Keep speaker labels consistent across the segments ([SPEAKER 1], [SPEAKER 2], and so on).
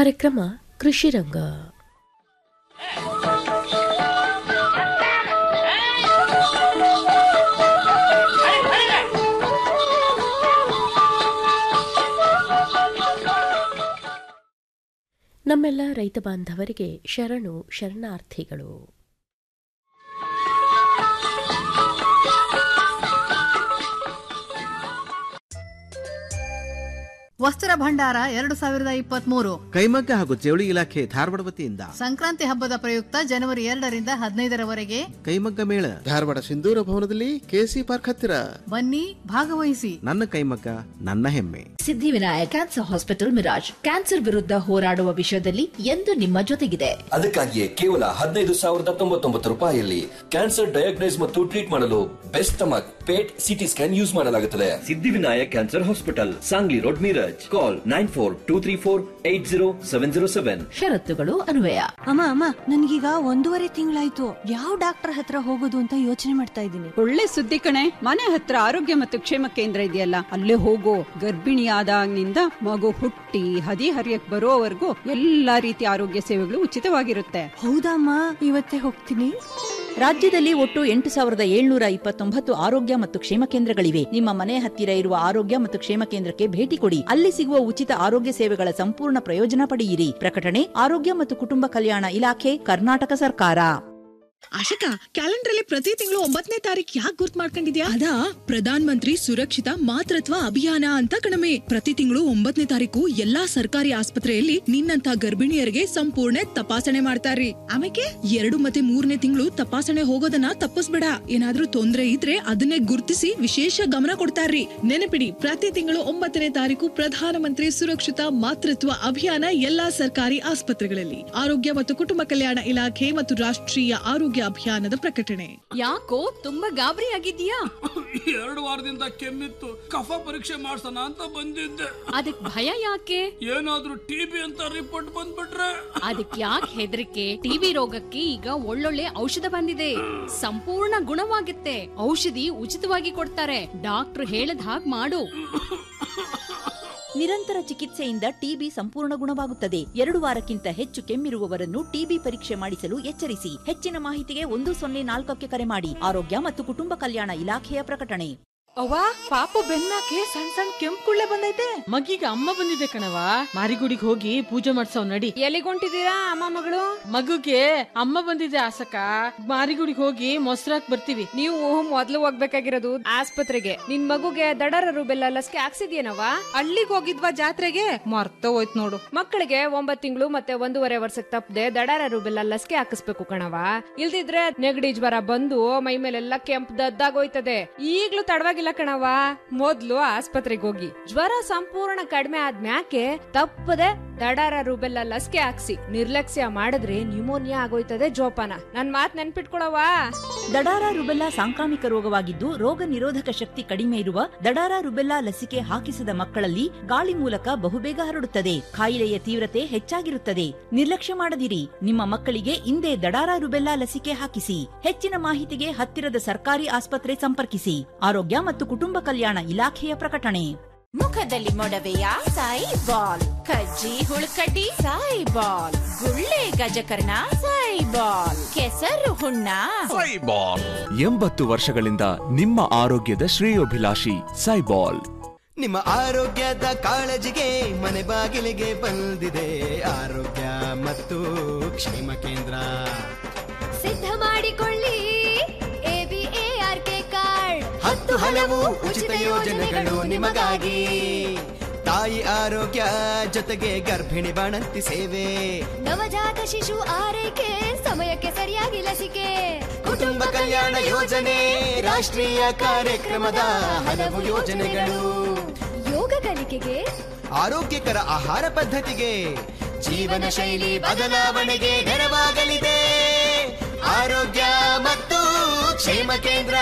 [SPEAKER 1] ಕಾರ್ಯಕ್ರಮ ಕೃಷಿ ರಂಗ ನಮ್ಮೆಲ್ಲ ರೈತ ಬಾಂಧವರಿಗೆ ಶರಣು ಶರಣಾರ್ಥಿಗಳು
[SPEAKER 2] ವಸ್ತ್ರ ಭಂಡಾರ ಎರಡು ಸಾವಿರದ ಇಪ್ಪತ್ಮೂರು
[SPEAKER 3] ಕೈಮಗ್ಗ ಹಾಗೂ ಜವಳಿ ಇಲಾಖೆ ಧಾರವಾಡ ವತಿಯಿಂದ
[SPEAKER 2] ಸಂಕ್ರಾಂತಿ ಹಬ್ಬದ ಪ್ರಯುಕ್ತ ಜನವರಿ ಎರಡರಿಂದ ಹದಿನೈದರವರೆಗೆ
[SPEAKER 3] ಕೈಮಗ್ಗ ಮೇಳ
[SPEAKER 4] ಧಾರವಾಡ ಸಿಂಧೂರ ಭವನದಲ್ಲಿ ಕೆಸಿ ಪಾರ್ಕ್ ಹತ್ತಿರ
[SPEAKER 2] ಬನ್ನಿ ಭಾಗವಹಿಸಿ
[SPEAKER 3] ನನ್ನ ಕೈಮಗ್ಗ ನನ್ನ ಹೆಮ್ಮೆ
[SPEAKER 5] Siddhivinayak cancer hospital Miraj cancer ವಿರುದ್ಧ ಹೋರಾಡುವ ವಿಷಯದಲ್ಲಿ ಎಂದು ನಿಮ್ಮ ಜೊತೆಗಿದೆ
[SPEAKER 6] ಅದಕ್ಕಾಗಿಯೇ ಕೇವಲ ಹದಿನೈದು ಸಾವಿರದ ತೊಂಬತ್ತೊಂಬತ್ತು ರೂಪಾಯಿಯಲ್ಲಿ ಕ್ಯಾನ್ಸರ್ ಡಯಾಗ್ನೈಸ್ ಮತ್ತು ಟ್ರೀಟ್ ಮಾಡಲು best stomach PET CT scan use ಮಾಡಲಾಗುತ್ತದೆ Siddhivinayak cancer hospital Sangli road Miraj call nine four two three four eight zero seven zero seven
[SPEAKER 5] ಷರತ್ತುಗಳು ಅನ್ವಯ
[SPEAKER 7] ಅಮ್ಮ ಅಮ್ಮ ನನ್ಗೀಗ ಒಂದೂವರೆ ತಿಂಗಳಾಯ್ತು ಯಾವ ಡಾಕ್ಟರ್ ಹತ್ರ ಹೋಗೋದು ಅಂತ ಯೋಚನೆ ಮಾಡ್ತಾ ಇದ್ದೀನಿ
[SPEAKER 8] ಒಳ್ಳೆ ಸುದ್ದಿ ಕಣೆ ಮನೆ ಹತ್ರ ಆರೋಗ್ಯ ಮತ್ತು ಕ್ಷೇಮ ಕೇಂದ್ರ ಇದೆಯಲ್ಲ ಅಲ್ಲೇ ಹೋಗೋ ಗರ್ಭಿಣಿಯಾದಾಗಿನಿಂದ ಮಗು ಹುಟ್ಟಿ ಹದಿ ಹರಿಯಕ್ ಬರೋವರೆಗೂ ಎಲ್ಲಾ ರೀತಿಯ ಆರೋಗ್ಯ ಸೇವೆಗಳು ಉಚಿತವಾಗಿರುತ್ತೆ
[SPEAKER 7] ಹೌದಮ್ಮ ಇವತ್ತೇ ಹೋಗ್ತೀನಿ
[SPEAKER 9] ರಾಜ್ಯದಲ್ಲಿ ಒಟ್ಟು ಎಂಟು ಸಾವಿರದ ಏಳ್ನೂರ ಇಪ್ಪತ್ತೊಂಬತ್ತು ಆರೋಗ್ಯ ಮತ್ತು ಕ್ಷೇಮ ಕೇಂದ್ರಗಳಿವೆ ನಿಮ್ಮ ಮನೆ ಹತ್ತಿರ ಇರುವ ಆರೋಗ್ಯ ಮತ್ತು ಕ್ಷೇಮ ಕೇಂದ್ರಕ್ಕೆ ಭೇಟಿ ಕೊಡಿ ಅಲ್ಲಿ ಸಿಗುವ ಉಚಿತ ಆರೋಗ್ಯ ಸೇವೆಗಳ ಸಂಪೂರ್ಣ ಪ್ರಯೋಜನ ಪಡೆಯಿರಿ ಪ್ರಕಟಣೆ ಆರೋಗ್ಯ ಮತ್ತು ಕುಟುಂಬ ಕಲ್ಯಾಣ ಇಲಾಖೆ ಕರ್ನಾಟಕ ಸರ್ಕಾರ
[SPEAKER 10] ಆಶಿಕಾ ಕ್ಯಾಲೆಂಡರ್ ಅಲ್ಲಿ ಪ್ರತಿ ತಿಂಗಳು ಒಂಬತ್ತನೇ ತಾರೀಕು ಯಾಕೆ ಗುರ್ತ್ ಮಾಡ್ಕೊಂಡಿದ್ಯಾ ಅದಾ ಪ್ರಧಾನ್ ಮಂತ್ರಿ ಸುರಕ್ಷಿತ ಮಾತೃತ್ವ ಅಭಿಯಾನ ಅಂತ ಕಣಮೆ ಪ್ರತಿ ತಿಂಗಳು ಒಂಬತ್ತನೇ ತಾರೀಕು ಎಲ್ಲಾ ಸರ್ಕಾರಿ ಆಸ್ಪತ್ರೆಯಲ್ಲಿ ನಿನ್ನಂತ ಗರ್ಭಿಣಿಯರಿಗೆ ಸಂಪೂರ್ಣ ತಪಾಸಣೆ ಮಾಡ್ತಾರ್ರಿ ಆಮೇಲೆ ಎರಡು ಮತ್ತೆ ಮೂರನೇ ತಿಂಗಳು ತಪಾಸಣೆ ಹೋಗೋದನ್ನ ತಪ್ಪಿಸ್ಬೇಡ ಏನಾದ್ರೂ ತೊಂದ್ರೆ ಇದ್ರೆ ಅದನ್ನೇ ಗುರ್ತಿಸಿ ವಿಶೇಷ ಗಮನ ಕೊಡ್ತಾರ್ರಿ ನೆನಪಿಡಿ ಪ್ರತಿ ತಿಂಗಳು ಒಂಬತ್ತನೇ ತಾರೀಕು ಪ್ರಧಾನ ಮಂತ್ರಿ ಸುರಕ್ಷಿತ ಮಾತೃತ್ವ ಅಭಿಯಾನ ಎಲ್ಲಾ ಸರ್ಕಾರಿ ಆಸ್ಪತ್ರೆಗಳಲ್ಲಿ ಆರೋಗ್ಯ ಮತ್ತು ಕುಟುಂಬ ಕಲ್ಯಾಣ ಇಲಾಖೆ ಮತ್ತು ರಾಷ್ಟ್ರೀಯ ಆರೋಗ್ಯ ಅಭಿಯಾನದ ಪ್ರಕಟಣೆ
[SPEAKER 11] ಯಾಕೋ ತುಂಬಾ ಗಾಬರಿ ಆಗಿದ್ಯಾ
[SPEAKER 12] ಎರಡು ವಾರದಿಂದ ಕೆಮ್ಮಿತ್ತು ಕಫ ಪರೀಕ್ಷೆ ಮಾಡ್ಸೋಣ ಅಂತ ಬಂದಿದ್ದೆ
[SPEAKER 11] ಅದಕ್ ಭಯ ಯಾಕೆ
[SPEAKER 12] ಏನಾದ್ರೂ ಟಿಬಿ ಅಂತ ರಿಪೋರ್ಟ್ ಬಂದ್ಬಿಟ್ರೆ
[SPEAKER 11] ಅದಕ್ ಯಾಕೆ ಹೆದರಿಕೆ ಟಿವಿ ರೋಗಕ್ಕೆ ಈಗ ಒಳ್ಳೊಳ್ಳೆ ಔಷಧ ಬಂದಿದೆ ಸಂಪೂರ್ಣ ಗುಣವಾಗುತ್ತೆ ಔಷಧಿ ಉಚಿತವಾಗಿ ಕೊಡ್ತಾರೆ ಡಾಕ್ಟರ್ ಹೇಳದ್ ಹಾಗ್ ಮಾಡು
[SPEAKER 9] ನಿರಂತರ ಚಿಕಿತ್ಸೆಯಿಂದ ಟಿಬಿ ಸಂಪೂರ್ಣ ಗುಣವಾಗುತ್ತದೆ ಎರಡು ವಾರಕ್ಕಿಂತ ಹೆಚ್ಚು ಕೆಮ್ಮಿರುವವರನ್ನು ಟಿಬಿ ಪರೀಕ್ಷೆ ಮಾಡಿಸಲು ಎಚ್ಚರಿಸಿ ಹೆಚ್ಚಿನ ಮಾಹಿತಿಗೆ ಒಂದು ಸೊನ್ನೆ ನಾಲ್ಕಕ್ಕೆ ಕರೆ ಮಾಡಿ ಆರೋಗ್ಯ ಮತ್ತು ಕುಟುಂಬ ಕಲ್ಯಾಣ ಇಲಾಖೆಯ ಪ್ರಕಟಣೆ
[SPEAKER 13] ಅವ್ವ ಪಾಪು ಬೆನ್ನಾಕೆ ಸಣ್ಣ ಸಣ್ಣ ಕೆಂಪು ಕುಳ್ಳೆ ಬಂದೈತೆ ಮಗಿಗೆ ಅಮ್ಮ ಬಂದಿದೆ ಕಣವ ಮಾರಿಗುಡಿಗೆ ಹೋಗಿ ಪೂಜೆ ಮಾಡ್ಸವ್ ನಡಿ
[SPEAKER 11] ಎಲ್ಲಿಗೊಂಟಿದ್ದೀರಾ ಅಮ್ಮ ಮಗಳು
[SPEAKER 13] ಮಗುಗೆ ಅಮ್ಮ ಬಂದಿದೆ ಆಸಕ ಮಾರಿಗುಡಿಗೆ ಹೋಗಿ ಮೊಸರಾಕ್ ಬರ್ತೀವಿ
[SPEAKER 14] ನೀವು ಮೊದ್ಲು ಹೋಗ್ಬೇಕಾಗಿರೋದು ಆಸ್ಪತ್ರೆಗೆ ನಿನ್ ಮಗುಗೆ ದಡರ ರುಬೆಲ್ಲ ಲಸಿಕೆ ಹಾಕ್ಸಿದ್ಯೇನವ
[SPEAKER 13] ಅಲ್ಲಿಗೆ ಹೋಗಿದ್ವಾ ಜಾತ್ರೆಗೆ ಮರ್ತ ಹೋಯ್ತು ನೋಡು
[SPEAKER 14] ಮಕ್ಕಳಿಗೆ ಒಂಬತ್ ತಿಂಗಳು ಮತ್ತೆ ಒಂದೂವರೆ ವರ್ಷಕ್ಕೆ ತಪ್ಪದೆ ದಡರ ರುಬೆಲ್ಲ ಲಸಿಕೆ ಹಾಕಿಸ್ಬೇಕು ಕಣವ ಇಲ್ದಿದ್ರೆ ನೆಗಡಿ ಜ್ವರ ಬಂದು ಮೈ ಮೇಲೆಲ್ಲ ಕೆಂಪ್ ದದ್ದಾಗೋಯ್ತದೆ ಈಗ್ಲೂ ತಡವಾಗಿಲ್ಲ ಕಣವ ಮೊದ್ಲು ಆಸ್ಪತ್ರೆಗೆ ಹೋಗಿ ಜ್ವರ ಸಂಪೂರ್ಣ ಕಡಿಮೆ ಆದ್ಮ್ಯಾಕೆ ತಪ್ಪದೆ ದಡಾರ ರುಬೆಲ್ಲ ಲಸಿಕೆ ಹಾಕ್ಸಿ ನಿರ್ಲಕ್ಷ್ಯ ಮಾಡಿದ್ರೆ ನ್ಯೂಮೋನಿಯಾ ಆಗೋಯ್ತದೆ ಜೋಪಾನ ನನ್ ಮಾತ್ ನೆನ್ಪಿಟ್ಕೊಳವ
[SPEAKER 9] ದಡಾರ ರುಬೆಲ್ಲಾ ಸಾಂಕ್ರಾಮಿಕ ರೋಗವಾಗಿದ್ದು ರೋಗ ನಿರೋಧಕ ಶಕ್ತಿ ಕಡಿಮೆ ಇರುವ ದಡಾರ ರುಬೆಲ್ಲಾ ಲಸಿಕೆ ಹಾಕಿಸದ ಮಕ್ಕಳಲ್ಲಿ ಗಾಳಿ ಮೂಲಕ ಬಹುಬೇಗ ಹರಡುತ್ತದೆ ಕಾಯಿಲೆಯ ತೀವ್ರತೆ ಹೆಚ್ಚಾಗಿರುತ್ತದೆ ನಿರ್ಲಕ್ಷ್ಯ ಮಾಡದಿರಿ ನಿಮ್ಮ ಮಕ್ಕಳಿಗೆ ಇಂದೇ ದಡಾರ ರುಬೆಲ್ಲಾ ಲಸಿಕೆ ಹಾಕಿಸಿ ಹೆಚ್ಚಿನ ಮಾಹಿತಿಗೆ ಹತ್ತಿರದ ಸರ್ಕಾರಿ ಆಸ್ಪತ್ರೆ ಸಂಪರ್ಕಿಸಿ ಆರೋಗ್ಯ ಮತ್ತು ಕುಟುಂಬ ಕಲ್ಯಾಣ ಇಲಾಖೆಯ ಪ್ರಕಟಣೆ
[SPEAKER 15] ಮುಖದಲ್ಲಿ ಮೊಡವೆಯ ಸಾಯಿ ಬಾಲ್ ಕಜ್ಜಿ ಹುಳುಕಡ್ಡಿ ಸಾಯಿ ಬಾಲ್ ಗುಳ್ಳೆ ಗಜಕರ್ಣ ಸಾಯಿ ಬಾಲ್ ಕೆಸರು ಹುಣ್ಣ
[SPEAKER 16] ಸೈಬಾಲ್ ಎಂಬತ್ತು ವರ್ಷಗಳಿಂದ ನಿಮ್ಮ ಆರೋಗ್ಯದ ಶ್ರೇಯೋಭಿಲಾಷಿ ಸೈಬಾಲ್
[SPEAKER 17] ನಿಮ್ಮ ಆರೋಗ್ಯದ ಕಾಳಜಿಗೆ ಮನೆ ಬಾಗಿಲಿಗೆ ಬಂದಿದೆ ಆರೋಗ್ಯ ಮತ್ತು ಕ್ಷೇಮ ಕೇಂದ್ರ
[SPEAKER 18] ಸಿದ್ಧ ಮಾಡಿಕೊಳ್ಳಿ ಎಬಿಎಆರ್ಕೆ ಕಾರ್ಡ್
[SPEAKER 17] ಹತ್ತು ಹಲವು ಉಚಿತ ಯೋಜನೆಗಳು ನಿಮಗಾಗಿ ತಾಯಿ ಆರೋಗ್ಯ ಜೊತೆಗೆ ಗರ್ಭಿಣಿ ಬಾಣಂತಿ ಸೇವೆ
[SPEAKER 18] ನವಜಾತ ಶಿಶು ಆರೈಕೆ ಸಮಯಕ್ಕೆ ಸರಿಯಾಗಿ ಲಸಿಕೆ
[SPEAKER 17] ಕುಟುಂಬ ಕಲ್ಯಾಣ ಯೋಜನೆ ರಾಷ್ಟ್ರೀಯ ಕಾರ್ಯಕ್ರಮದ ಹಲವು ಯೋಜನೆಗಳು
[SPEAKER 18] ಯೋಗ ಕಲಿಕೆಗೆ
[SPEAKER 17] ಆರೋಗ್ಯಕರ ಆಹಾರ ಪದ್ಧತಿಗೆ ಜೀವನ ಶೈಲಿ ಬದಲಾವಣೆಗೆ ನೆರವಾಗಲಿದೆ ಆರೋಗ್ಯ ಮತ್ತು ಕ್ಷೇಮ ಕೇಂದ್ರ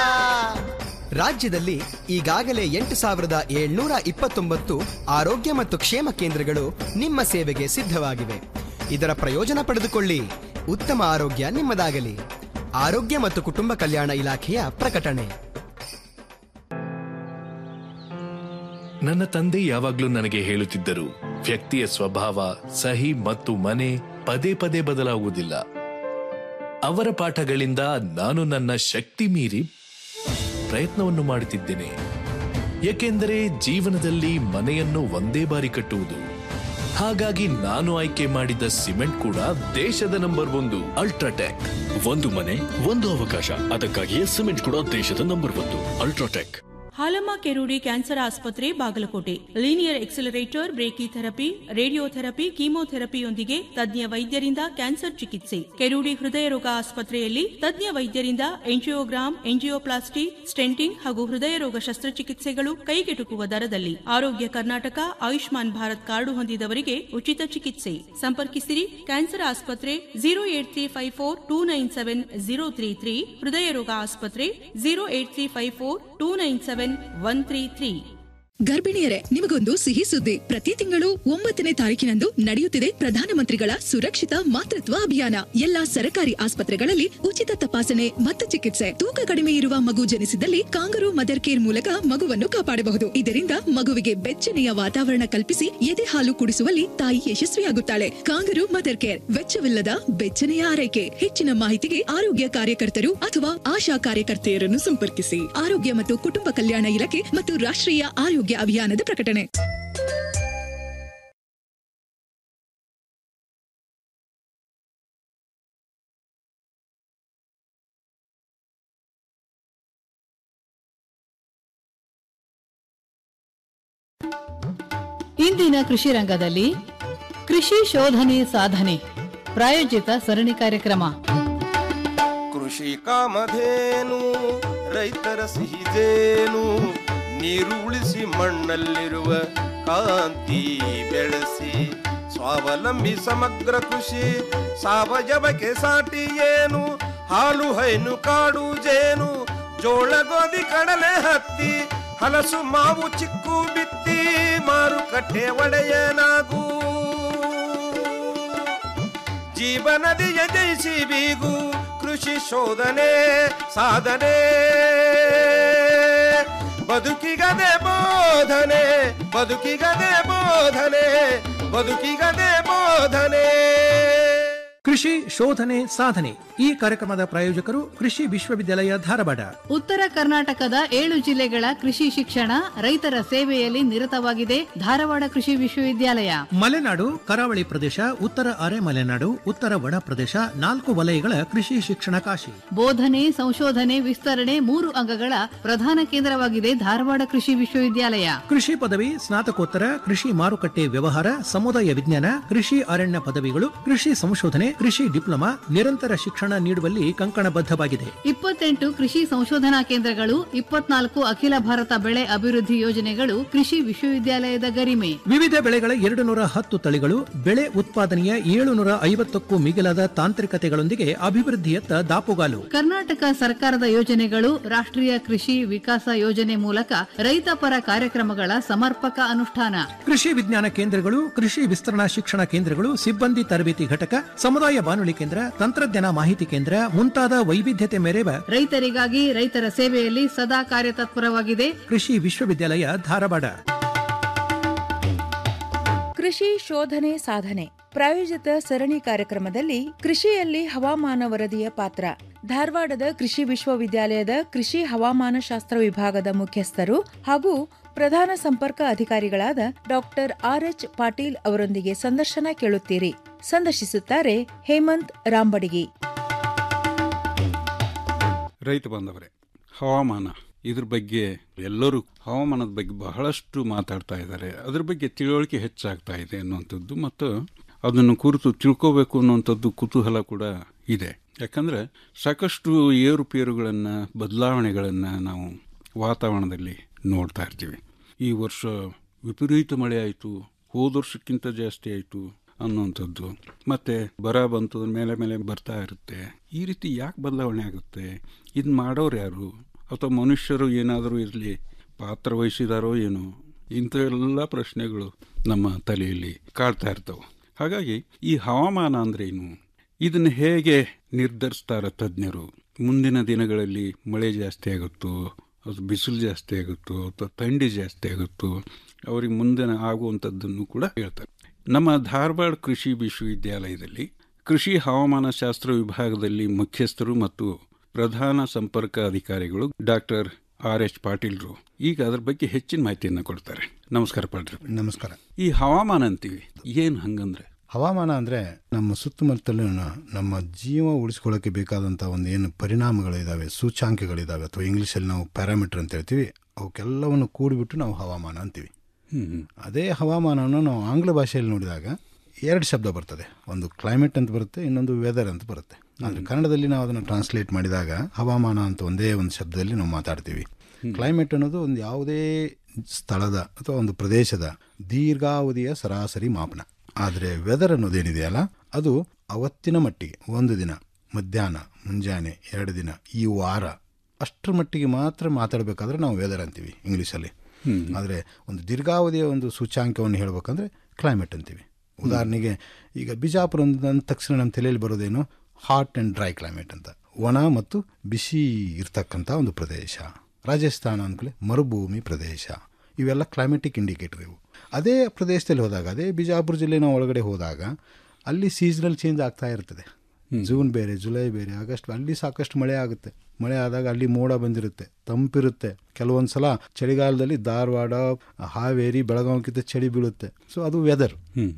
[SPEAKER 17] ರಾಜ್ಯದಲ್ಲಿ ಈಗಾಗಲೇ ಎಂಟು ಸಾವಿರದ ಏಳ್ನೂರ ಇಪ್ಪತ್ತೊಂಬತ್ತು ಆರೋಗ್ಯ ಮತ್ತು ಕ್ಷೇಮ ಕೇಂದ್ರಗಳು ನಿಮ್ಮ ಸೇವೆಗೆ ಸಿದ್ಧವಾಗಿವೆ ಇದರ ಪ್ರಯೋಜನ ಪಡೆದುಕೊಳ್ಳಿ ಉತ್ತಮ ಆರೋಗ್ಯ ನಿಮ್ಮದಾಗಲಿ ಆರೋಗ್ಯ ಮತ್ತು ಕುಟುಂಬ ಕಲ್ಯಾಣ ಇಲಾಖೆಯ ಪ್ರಕಟಣೆ
[SPEAKER 19] ನನ್ನ ತಂದೆ ಯಾವಾಗ್ಲೂ ನನಗೆ ಹೇಳುತ್ತಿದ್ದರು ವ್ಯಕ್ತಿಯ ಸ್ವಭಾವ ಸಹಿ ಮತ್ತು ಮನೆ ಪದೇ ಪದೇ ಬದಲಾಗುವುದಿಲ್ಲ ಅವರ ಪಾಠಗಳಿಂದ ನಾನು ನನ್ನ ಶಕ್ತಿ ಮೀರಿ ಪ್ರಯತ್ನವನ್ನು ಮಾಡುತ್ತಿದ್ದೇನೆ ಏಕೆಂದರೆ ಜೀವನದಲ್ಲಿ ಮನೆಯನ್ನು ಒಂದೇ ಬಾರಿ ಕಟ್ಟುವುದು ಹಾಗಾಗಿ ನಾನು ಆಯ್ಕೆ ಮಾಡಿದ ಸಿಮೆಂಟ್ ಕೂಡ ದೇಶದ ನಂಬರ್ ಒಂದು ಅಲ್ಟ್ರಾಟೆಕ್
[SPEAKER 20] ಒಂದು ಮನೆ ಒಂದು ಅವಕಾಶ ಅದಕ್ಕಾಗಿಯೇ ಸಿಮೆಂಟ್ ಕೂಡ ದೇಶದ ನಂಬರ್ ಒಂದು ಅಲ್ಟ್ರಾಟೆಕ್
[SPEAKER 21] ಹಾಲಮ್ಮ ಕೆರೂಡಿ ಕ್ಯಾನ್ಸರ್ ಆಸ್ಪತ್ರೆ Bagalkot linear accelerator brachytherapy radiotherapy ಕೀಮೋಥೆರಪಿಯೊಂದಿಗೆ ತಜ್ಞ ವೈದ್ಯರಿಂದ ಕ್ಯಾನ್ಸರ್ ಚಿಕಿತ್ಸೆ ಕೆರೂಡಿ ಹೃದಯ ರೋಗ ಆಸ್ಪತ್ರೆಯಲ್ಲಿ ತಜ್ಞ ವೈದ್ಯರಿಂದ ಎಂಜಿಯೋಗ್ರಾಮ್ ಎಂಜಿಯೋಪ್ಲಾಸ್ಟಿ ಸ್ಟೆಂಟಿಂಗ್ ಹಾಗೂ ಹೃದಯ ರೋಗ ಶಸ್ತ್ರಚಿಕಿತ್ಸೆಗಳು ಕೈಗೆಟುಕುವ ದರದಲ್ಲಿ ಆರೋಗ್ಯ ಕರ್ನಾಟಕ ಆಯುಷ್ಮಾನ್ ಭಾರತ್ ಕಾರ್ಡು ಹೊಂದಿದವರಿಗೆ ಉಚಿತ ಚಿಕಿತ್ಸೆ ಸಂಪರ್ಕಿಸಿರಿ ಕ್ಯಾನ್ಸರ್ ಆಸ್ಪತ್ರೆ zero eight three five four two nine seven zero three three ಹೃದಯ ರೋಗ ಆಸ್ಪತ್ರೆ zero eight three five four two nine seven one three three
[SPEAKER 10] ಗರ್ಭಿಣಿಯರೇ ನಿಮಗೊಂದು ಸಿಹಿ ಸುದ್ದಿ ಪ್ರತಿ ತಿಂಗಳು ಒಂಬತ್ತನೇ ತಾರೀಕಿನಂದು ನಡೆಯುತ್ತಿದೆ ಪ್ರಧಾನಮಂತ್ರಿಗಳ ಸುರಕ್ಷಿತ ಮಾತೃತ್ವ ಅಭಿಯಾನ ಎಲ್ಲಾ ಸರಕಾರಿ ಆಸ್ಪತ್ರೆಗಳಲ್ಲಿ ಉಚಿತ ತಪಾಸಣೆ ಮತ್ತು ಚಿಕಿತ್ಸೆ ತೂಕ ಕಡಿಮೆ ಇರುವ ಮಗು ಜನಿಸಿದಲ್ಲಿ ಕಾಂಗರು ಮದರ್ ಕೇರ್ ಮೂಲಕ ಮಗುವನ್ನು ಕಾಪಾಡಬಹುದು ಇದರಿಂದ ಮಗುವಿಗೆ ಬೆಚ್ಚನೆಯ ವಾತಾವರಣ ಕಲ್ಪಿಸಿ ಎದೆ ಹಾಲು ಕುಡಿಸುವಲ್ಲಿ ತಾಯಿ ಯಶಸ್ವಿಯಾಗುತ್ತಾಳೆ ಕಾಂಗರು ಮದರ್ ಕೇರ್ ವೆಚ್ಚವಿಲ್ಲದ ಬೆಚ್ಚನೆಯ ಆರೈಕೆ ಹೆಚ್ಚಿನ ಮಾಹಿತಿಗೆ ಆರೋಗ್ಯ ಕಾರ್ಯಕರ್ತರು ಅಥವಾ ಆಶಾ ಕಾರ್ಯಕರ್ತೆಯರನ್ನು ಸಂಪರ್ಕಿಸಿ ಆರೋಗ್ಯ ಮತ್ತು ಕುಟುಂಬ ಕಲ್ಯಾಣ ಇಲಾಖೆ ಮತ್ತು ರಾಷ್ಟ್ರೀಯ ಆರೋಗ್ಯ ಅಭಿಯಾನದ ಪ್ರಕಟಣೆ
[SPEAKER 2] ಇಂದಿನ ಕೃಷಿ ರಂಗದಲ್ಲಿ ಕೃಷಿ ಶೋಧನೆ ಸಾಧನೆ ಪ್ರಾಯೋಜಿತ ಸರಣಿ ಕಾರ್ಯಕ್ರಮ
[SPEAKER 22] ಕೃಷಿ ಕಾಮಧೇನು ರೈತರ ಸಿಹಿದೇನು ನೀರು ಉಳಿಸಿ ಮಣ್ಣಲ್ಲಿರುವ ಕಾಂತಿ ಬೆಳೆಸಿ ಸ್ವಾವಲಂಬಿ ಸಮಗ್ರ ಕೃಷಿ ಸಾವಯವಕ್ಕೆ ಸಾಟಿ ಏನು ಹಾಲು ಹೈನು ಕಾಡು ಜೇನು ಜೋಳ ಗೋಧಿ ಕಡಲೆ ಹತ್ತಿ ಹಲಸು ಮಾವು ಚಿಕ್ಕು ಬಿತ್ತಿ ಮಾರುಕಟ್ಟೆ ಒಡೆಯನಾಗೂ ಜೀವನದಿಯ ಜಯಿಸಿ ಬೀಗು ಕೃಷಿ ಶೋಧನೆ ಸಾಧನೆ ಬದುಕಿಗದೆ ಬೋಧನೆ ಬದುಕಿಗದೆ ಬೋಧನೆ ಬದುಕಿಗದೆ ಬೋಧನೆ
[SPEAKER 23] ಕೃಷಿ ಶೋಧನೆ ಸಾಧನೆ ಈ ಕಾರ್ಯಕ್ರಮದ ಪ್ರಾಯೋಜಕರು ಕೃಷಿ ವಿಶ್ವವಿದ್ಯಾಲಯ ಧಾರವಾಡ
[SPEAKER 2] ಉತ್ತರ ಕರ್ನಾಟಕದ ಏಳು ಜಿಲ್ಲೆಗಳ ಕೃಷಿ ಶಿಕ್ಷಣ ರೈತರ ಸೇವೆಯಲ್ಲಿ ನಿರತವಾಗಿದೆ ಧಾರವಾಡ ಕೃಷಿ ವಿಶ್ವವಿದ್ಯಾಲಯ
[SPEAKER 23] ಮಲೆನಾಡು ಕರಾವಳಿ ಪ್ರದೇಶ ಉತ್ತರ ಅರೆ ಮಲೆನಾಡು ಉತ್ತರ ಒಣ ಪ್ರದೇಶ ನಾಲ್ಕು ವಲಯಗಳ ಕೃಷಿ ಶಿಕ್ಷಣ ಕಾಶಿ
[SPEAKER 2] ಬೋಧನೆ ಸಂಶೋಧನೆ ವಿಸ್ತರಣೆ ಮೂರು ಅಂಗಗಳ ಪ್ರಧಾನ ಕೇಂದ್ರವಾಗಿದೆ ಧಾರವಾಡ ಕೃಷಿ ವಿಶ್ವವಿದ್ಯಾಲಯ
[SPEAKER 23] ಕೃಷಿ ಪದವಿ ಸ್ನಾತಕೋತ್ತರ ಕೃಷಿ ಮಾರುಕಟ್ಟೆ ವ್ಯವಹಾರ ಸಮುದಾಯ ವಿಜ್ಞಾನ ಕೃಷಿ ಅರಣ್ಯ ಪದವಿಗಳು ಕೃಷಿ ಸಂಶೋಧನೆ ಕೃಷಿ ಡಿಪ್ಲೊಮಾ ನಿರಂತರ ಶಿಕ್ಷಣ ನೀಡುವಲ್ಲಿ ಕಂಕಣಬದ್ಧವಾಗಿದೆ
[SPEAKER 2] ಇಪ್ಪತ್ತೆಂಟು ಕೃಷಿ ಸಂಶೋಧನಾ ಕೇಂದ್ರಗಳು ಇಪ್ಪತ್ನಾಲ್ಕು ಅಖಿಲ ಭಾರತ ಬೆಳೆ ಅಭಿವೃದ್ಧಿ ಯೋಜನೆಗಳು ಕೃಷಿ ವಿಶ್ವವಿದ್ಯಾಲಯದ ಗರಿಮೆ
[SPEAKER 23] ವಿವಿಧ ಬೆಳೆಗಳ ಎರಡು ನೂರ ಹತ್ತು ತಳಿಗಳು ಬೆಳೆ ಉತ್ಪಾದನೆಯ ಏಳುನೂರ ಐವತ್ತಕ್ಕೂ ಮಿಗಿಲಾದ ತಾಂತ್ರಿಕತೆಗಳೊಂದಿಗೆ ಅಭಿವೃದ್ಧಿಯತ್ತ ದಾಪುಗಾಲು
[SPEAKER 2] ಕರ್ನಾಟಕ ಸರ್ಕಾರದ ಯೋಜನೆಗಳು ರಾಷ್ಟ್ರೀಯ ಕೃಷಿ ವಿಕಾಸ ಯೋಜನೆ ಮೂಲಕ ರೈತ ಪರ ಕಾರ್ಯಕ್ರಮಗಳ ಸಮರ್ಪಕ ಅನುಷ್ಠಾನ
[SPEAKER 23] ಕೃಷಿ ವಿಜ್ಞಾನ ಕೇಂದ್ರಗಳು ಕೃಷಿ ವಿಸ್ತರಣಾ ಶಿಕ್ಷಣ ಕೇಂದ್ರಗಳು ಸಿಬ್ಬಂದಿ ತರಬೇತಿ ಘಟಕ ಸಮುದಾಯ ಬಾನುಲಿ ಕೇಂದ್ರ ತಂತ್ರಜ್ಞಾನ ಮಾಹಿತಿ ಕೇಂದ್ರ ಮುಂತಾದ ವೈವಿಧ್ಯತೆ ಮೆರೆವ
[SPEAKER 2] ರೈತರಿಗಾಗಿ ರೈತರ ಸೇವೆಯಲ್ಲಿ ಸದಾ ಕಾರ್ಯತತ್ಪರವಾಗಿದೆ
[SPEAKER 23] ಕೃಷಿ ವಿಶ್ವವಿದ್ಯಾಲಯ ಧಾರವಾಡ
[SPEAKER 24] ಕೃಷಿ ಶೋಧನೆ ಸಾಧನೆ ಪ್ರಾಯೋಜಿತ ಸರಣಿ ಕಾರ್ಯಕ್ರಮದಲ್ಲಿ ಕೃಷಿಯಲ್ಲಿ ಹವಾಮಾನ ವರದಿಯ ಪಾತ್ರ ಧಾರವಾಡದ ಕೃಷಿ ವಿಶ್ವವಿದ್ಯಾಲಯದ ಕೃಷಿ ಹವಾಮಾನ ಶಾಸ್ತ್ರ ವಿಭಾಗದ ಮುಖ್ಯಸ್ಥರು ಹಾಗೂ ಪ್ರಧಾನ ಸಂಪರ್ಕ ಅಧಿಕಾರಿಗಳಾದ ಡಾಕ್ಟರ್ ಆರ್ ಎಚ್ ಪಾಟೀಲ್ ಅವರೊಂದಿಗೆ ಸಂದರ್ಶನ ಕೇಳುತ್ತೀರಿ ಸಂದರ್ಶಿಸುತ್ತಾರೆ ಹೇಮಂತ್ ರಾಂಬಡಿಗಿ
[SPEAKER 25] ರೈತ ಬಾಂಧವರೇ ಹವಾಮಾನ ಇದ್ರ ಬಗ್ಗೆ ಎಲ್ಲರೂ ಹವಾಮಾನದ ಬಗ್ಗೆ ಬಹಳಷ್ಟು ಮಾತಾಡ್ತಾ ಇದ್ದಾರೆ ಅದ್ರ ಬಗ್ಗೆ ತಿಳುವಳಿಕೆ ಹೆಚ್ಚಾಗ್ತಾ ಇದೆ ಅನ್ನುವಂಥದ್ದು ಮತ್ತು ಅದನ್ನು ಕುರಿತು ತಿಳ್ಕೋಬೇಕು ಅನ್ನುವಂಥದ್ದು ಕುತೂಹಲ ಕೂಡ ಇದೆ ಯಾಕಂದರೆ ಸಾಕಷ್ಟು ಏರುಪೇರುಗಳನ್ನು ಬದಲಾವಣೆಗಳನ್ನು ನಾವು ವಾತಾವರಣದಲ್ಲಿ ನೋಡ್ತಾ ಇರ್ತೀವಿ ಈ ವರ್ಷ ವಿಪರೀತ ಮಳೆ ಆಯಿತು ಹೋದ ವರ್ಷಕ್ಕಿಂತ ಜಾಸ್ತಿ ಆಯಿತು ಅನ್ನುವಂಥದ್ದು ಮತ್ತೆ ಬರ ಬಂತು ಮೇಲೆ ಮೇಲೆ ಬರ್ತಾ ಇರುತ್ತೆ ಈ ರೀತಿ ಯಾಕೆ ಬದಲಾವಣೆ ಆಗುತ್ತೆ ಇದು ಮಾಡೋರು ಯಾರು ಅಥವಾ ಮನುಷ್ಯರು ಏನಾದರೂ ಇರಲಿ ಪಾತ್ರ ವಹಿಸಿದಾರೋ ಏನೋ ಇಂಥ ಎಲ್ಲ ಪ್ರಶ್ನೆಗಳು ನಮ್ಮ ತಲೆಯಲ್ಲಿ ಕಾಡ್ತಾ ಇರ್ತವೆ ಹಾಗಾಗಿ ಈ ಹವಾಮಾನ ಅಂದ್ರೇನು ಇದನ್ನು ಹೇಗೆ ನಿರ್ಧರಿಸ್ತಾರೆ ತಜ್ಞರು ಮುಂದಿನ ದಿನಗಳಲ್ಲಿ ಮಳೆ ಜಾಸ್ತಿ ಆಗುತ್ತೋ ಅದು ಬಿಸಿಲು ಜಾಸ್ತಿ ಆಗುತ್ತೋ ಅಥವಾ ಥಂಡಿ ಜಾಸ್ತಿ ಆಗುತ್ತೋ ಅವ್ರಿಗೆ ಮುಂದಿನ ಆಗುವಂಥದ್ದನ್ನು ಕೂಡ ಹೇಳ್ತಾರೆ ನಮ್ಮ ಧಾರವಾಡ ಕೃಷಿ ವಿಶ್ವವಿದ್ಯಾಲಯದಲ್ಲಿ ಕೃಷಿ ಹವಾಮಾನ ಶಾಸ್ತ್ರ ವಿಭಾಗದಲ್ಲಿ ಮುಖ್ಯಸ್ಥರು ಮತ್ತು ಪ್ರಧಾನ ಸಂಪರ್ಕ ಅಧಿಕಾರಿಗಳು ಡಾಕ್ಟರ್ ಆರ್ ಎಚ್ ಪಾಟೀಲ್ರು ಈಗ ಅದ್ರ ಬಗ್ಗೆ ಹೆಚ್ಚಿನ ಮಾಹಿತಿಯನ್ನು ಕೊಡ್ತಾರೆ ನಮಸ್ಕಾರ ಪಾಟ್ರಿ
[SPEAKER 1] ನಮಸ್ಕಾರ
[SPEAKER 25] ಈ ಹವಾಮಾನ ಅಂತೀವಿ ಏನು ಹಂಗಂದ್ರೆ
[SPEAKER 1] ಹವಾಮಾನ ಅಂದರೆ ನಮ್ಮ ಸುತ್ತಮುತ್ತಲಿನ ನಮ್ಮ ಜೀವ ಉಳಿಸ್ಕೊಳ್ಳೋಕೆ ಬೇಕಾದಂಥ ಒಂದು ಏನು ಪರಿಣಾಮಗಳಿದ್ದಾವೆ ಸೂಚಾಂಕಗಳಿದ್ದಾವೆ ಅಥವಾ ಇಂಗ್ಲೀಷಲ್ಲಿ ನಾವು ಪ್ಯಾರಾಮೀಟರ್ ಅಂತ ಹೇಳ್ತೀವಿ ಅವಕ್ಕೆಲ್ಲವನ್ನು ಕೂಡಿಬಿಟ್ಟು ನಾವು ಹವಾಮಾನ ಅಂತೀವಿ ಅದೇ ಹವಾಮಾನವನ್ನು ನಾವು ಆಂಗ್ಲ ಭಾಷೆಯಲ್ಲಿ ನೋಡಿದಾಗ ಎರಡು ಶಬ್ದ ಬರ್ತದೆ ಒಂದು ಕ್ಲೈಮೇಟ್ ಅಂತ ಬರುತ್ತೆ ಇನ್ನೊಂದು ವೆದರ್ ಅಂತ ಬರುತ್ತೆ ಆದರೆ ಕನ್ನಡದಲ್ಲಿ ನಾವು ಅದನ್ನು ಟ್ರಾನ್ಸ್ಲೇಟ್ ಮಾಡಿದಾಗ ಹವಾಮಾನ ಅಂತ ಒಂದೇ ಒಂದು ಶಬ್ದದಲ್ಲಿ ನಾವು ಮಾತಾಡ್ತೀವಿ ಕ್ಲೈಮೇಟ್ ಅನ್ನೋದು ಒಂದು ಯಾವುದೇ ಸ್ಥಳದ ಅಥವಾ ಒಂದು ಪ್ರದೇಶದ ದೀರ್ಘಾವಧಿಯ ಸರಾಸರಿ ಮಾಪನ ಆದರೆ ವೆದರ್ ಅನ್ನೋದೇನಿದೆಯಲ್ಲ ಅದು ಅವತ್ತಿನ ಮಟ್ಟಿಗೆ ಒಂದು ದಿನ ಮಧ್ಯಾಹ್ನ ಮುಂಜಾನೆ ಎರಡು ದಿನ ಈ ವಾರ ಅಷ್ಟರ ಮಟ್ಟಿಗೆ ಮಾತ್ರ ಮಾತಾಡಬೇಕಾದ್ರೆ ನಾವು ವೆದರ್ ಅಂತೀವಿ ಇಂಗ್ಲೀಷಲ್ಲಿ ಆದರೆ ಒಂದು ದೀರ್ಘಾವಧಿಯ ಒಂದು ಸೂಚ್ಯಾಂಕವನ್ನು ಹೇಳ್ಬೇಕಂದ್ರೆ ಕ್ಲೈಮೇಟ್ ಅಂತೀವಿ ಉದಾಹರಣೆಗೆ ಈಗ ಬಿಜಾಪುರ ಅಂದ ತಕ್ಷಣ ನಮ್ಮ ತಲೆಯಲ್ಲಿ ಬರೋದೇನು ಹಾಟ್ ಆ್ಯಂಡ್ ಡ್ರೈ ಕ್ಲೈಮೇಟ್ ಅಂತ ಒಣ ಮತ್ತು ಬಿಸಿ ಇರ್ತಕ್ಕಂಥ ಒಂದು ಪ್ರದೇಶ ರಾಜಸ್ಥಾನ ಅಂದ್ಕೂಲೆ ಮರುಭೂಮಿ ಪ್ರದೇಶ ಇವೆಲ್ಲ ಕ್ಲೈಮೆಟಿಕ್ ಇಂಡಿಕೇಟರ್ ಇವು ಅದೇ ಪ್ರದೇಶದಲ್ಲಿ ಹೋದಾಗ ಅದೇ ಬಿಜಾಪುರ ಜಿಲ್ಲೆನ ಒಳಗಡೆ ಹೋದಾಗ ಅಲ್ಲಿ ಸೀಸನಲ್ ಚೇಂಜ್ ಆಗ್ತಾ ಇರ್ತದೆ ಜೂನ್ ಬೇರೆ ಜುಲೈ ಬೇರೆ ಆಗಸ್ಟ್ ಅಲ್ಲಿ ಸಾಕಷ್ಟು ಮಳೆ ಆಗುತ್ತೆ ಮಳೆ ಆದಾಗ ಅಲ್ಲಿ ಮೋಡ ಬಂದಿರುತ್ತೆ ತಂಪಿರುತ್ತೆ ಕೆಲವೊಂದು ಸಲ ಚಳಿಗಾಲದಲ್ಲಿ ಧಾರವಾಡ ಹಾವೇರಿ ಬೆಳಗಾವಿಗಿಂತ ಚಳಿ ಬೀಳುತ್ತೆ ಸೊ ಅದು ವೆದರ್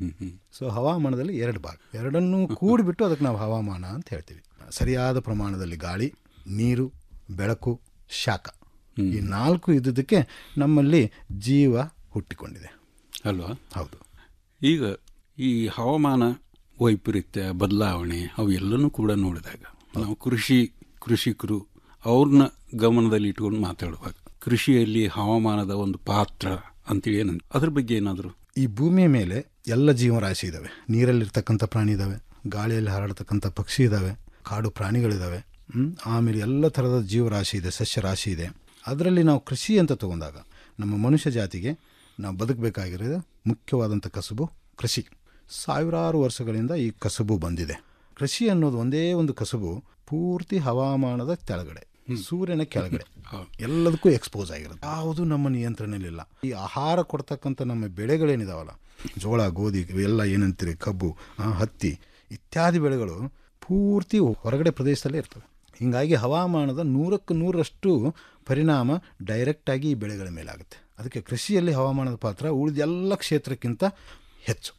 [SPEAKER 1] ಸೊ ಹವಾಮಾನದಲ್ಲಿ ಎರಡು ಭಾಗ ಎರಡನ್ನೂ ಕೂಡಿಬಿಟ್ಟು ಅದಕ್ಕೆ ನಾವು ಹವಾಮಾನ ಅಂತ ಹೇಳ್ತೀವಿ ಸರಿಯಾದ ಪ್ರಮಾಣದಲ್ಲಿ ಗಾಳಿ ನೀರು ಬೆಳಕು ಶಾಖ ಈ ನಾಲ್ಕು ಇದ್ದುದಕ್ಕೆ ನಮ್ಮಲ್ಲಿ ಜೀವ ಹುಟ್ಟಿಕೊಂಡಿದೆ
[SPEAKER 25] ಅಲ್ವಾ
[SPEAKER 1] ಹೌದು
[SPEAKER 25] ಈಗ ಈ ಹವಾಮಾನ ವೈಪರೀತ್ಯ ಬದಲಾವಣೆ ಅವೆಲ್ಲನೂ ಕೂಡ ನೋಡಿದಾಗ ನಾವು ಕೃಷಿ ಕೃಷಿಕರು ಅವ್ರನ್ನ ಗಮನದಲ್ಲಿ ಇಟ್ಕೊಂಡು ಮಾತಾಡುವಾಗ ಕೃಷಿಯಲ್ಲಿ ಹವಾಮಾನದ ಒಂದು ಪಾತ್ರ ಅಂತೇಳಿ ಏನು ಅದ್ರ ಬಗ್ಗೆ ಏನಾದರೂ
[SPEAKER 1] ಈ ಭೂಮಿಯ ಮೇಲೆ ಎಲ್ಲ ಜೀವರಾಶಿ ಇದ್ದಾವೆ ನೀರಲ್ಲಿರ್ತಕ್ಕಂಥ ಪ್ರಾಣಿ ಇದ್ದಾವೆ ಗಾಳಿಯಲ್ಲಿ ಹಾರಾಡ್ತಕ್ಕಂಥ ಪಕ್ಷಿ ಇದ್ದಾವೆ ಕಾಡು ಪ್ರಾಣಿಗಳಿದ್ದಾವೆ ಹ್ಮ್? ಆಮೇಲೆ ಎಲ್ಲ ಥರದ ಜೀವರಾಶಿ ಇದೆ ಸಸ್ಯ ರಾಶಿ ಇದೆ ಅದರಲ್ಲಿ ನಾವು ಕೃಷಿ ಅಂತ ತಗೊಂಡಾಗ ನಮ್ಮ ಮನುಷ್ಯ ಜಾತಿಗೆ ನಾವು ಬದುಕಬೇಕಾಗಿರೋದು ಮುಖ್ಯವಾದಂಥ ಕಸುಬು ಕೃಷಿ ಸಾವಿರಾರು ವರ್ಷಗಳಿಂದ ಈ ಕಸುಬು ಬಂದಿದೆ ಕೃಷಿ ಅನ್ನೋದು ಒಂದೇ ಒಂದು ಕಸುಬು ಪೂರ್ತಿ ಹವಾಮಾನದ ಕೆಳಗಡೆ ಸೂರ್ಯನ ಕೆಳಗಡೆ ಎಲ್ಲದಕ್ಕೂ ಎಕ್ಸ್ಪೋಸ್ ಆಗಿರುತ್ತೆ ಯಾವುದು ನಮ್ಮ ನಿಯಂತ್ರಣದಲ್ಲಿಲ್ಲ ಈ ಆಹಾರ ಕೊಡ್ತಕ್ಕಂಥ ನಮ್ಮ ಬೆಳೆಗಳೇನಿದಾವಲ್ಲ ಜೋಳ ಗೋಧಿ ಇವೆಲ್ಲ ಏನಂತೀರಿ ಕಬ್ಬು ಆ, ಹತ್ತಿ ಇತ್ಯಾದಿ ಬೆಳೆಗಳು ಪೂರ್ತಿ ಹೊರಗಡೆ ಪ್ರದೇಶದಲ್ಲೇ ಇರ್ತವೆ ಹೀಗಾಗಿ ಹವಾಮಾನದ ನೂರಕ್ಕೆ ನೂರರಷ್ಟು ಪರಿಣಾಮ ಡೈರೆಕ್ಟಾಗಿ ಈ ಬೆಳೆಗಳ ಮೇಲೆ ಆಗುತ್ತೆ ಅದಕ್ಕೆ ಕೃಷಿಯಲ್ಲಿ ಹವಾಮಾನದ ಪಾತ್ರ ಉಳಿದ ಎಲ್ಲ ಕ್ಷೇತ್ರಕ್ಕಿಂತ ಹೆಚ್ಚು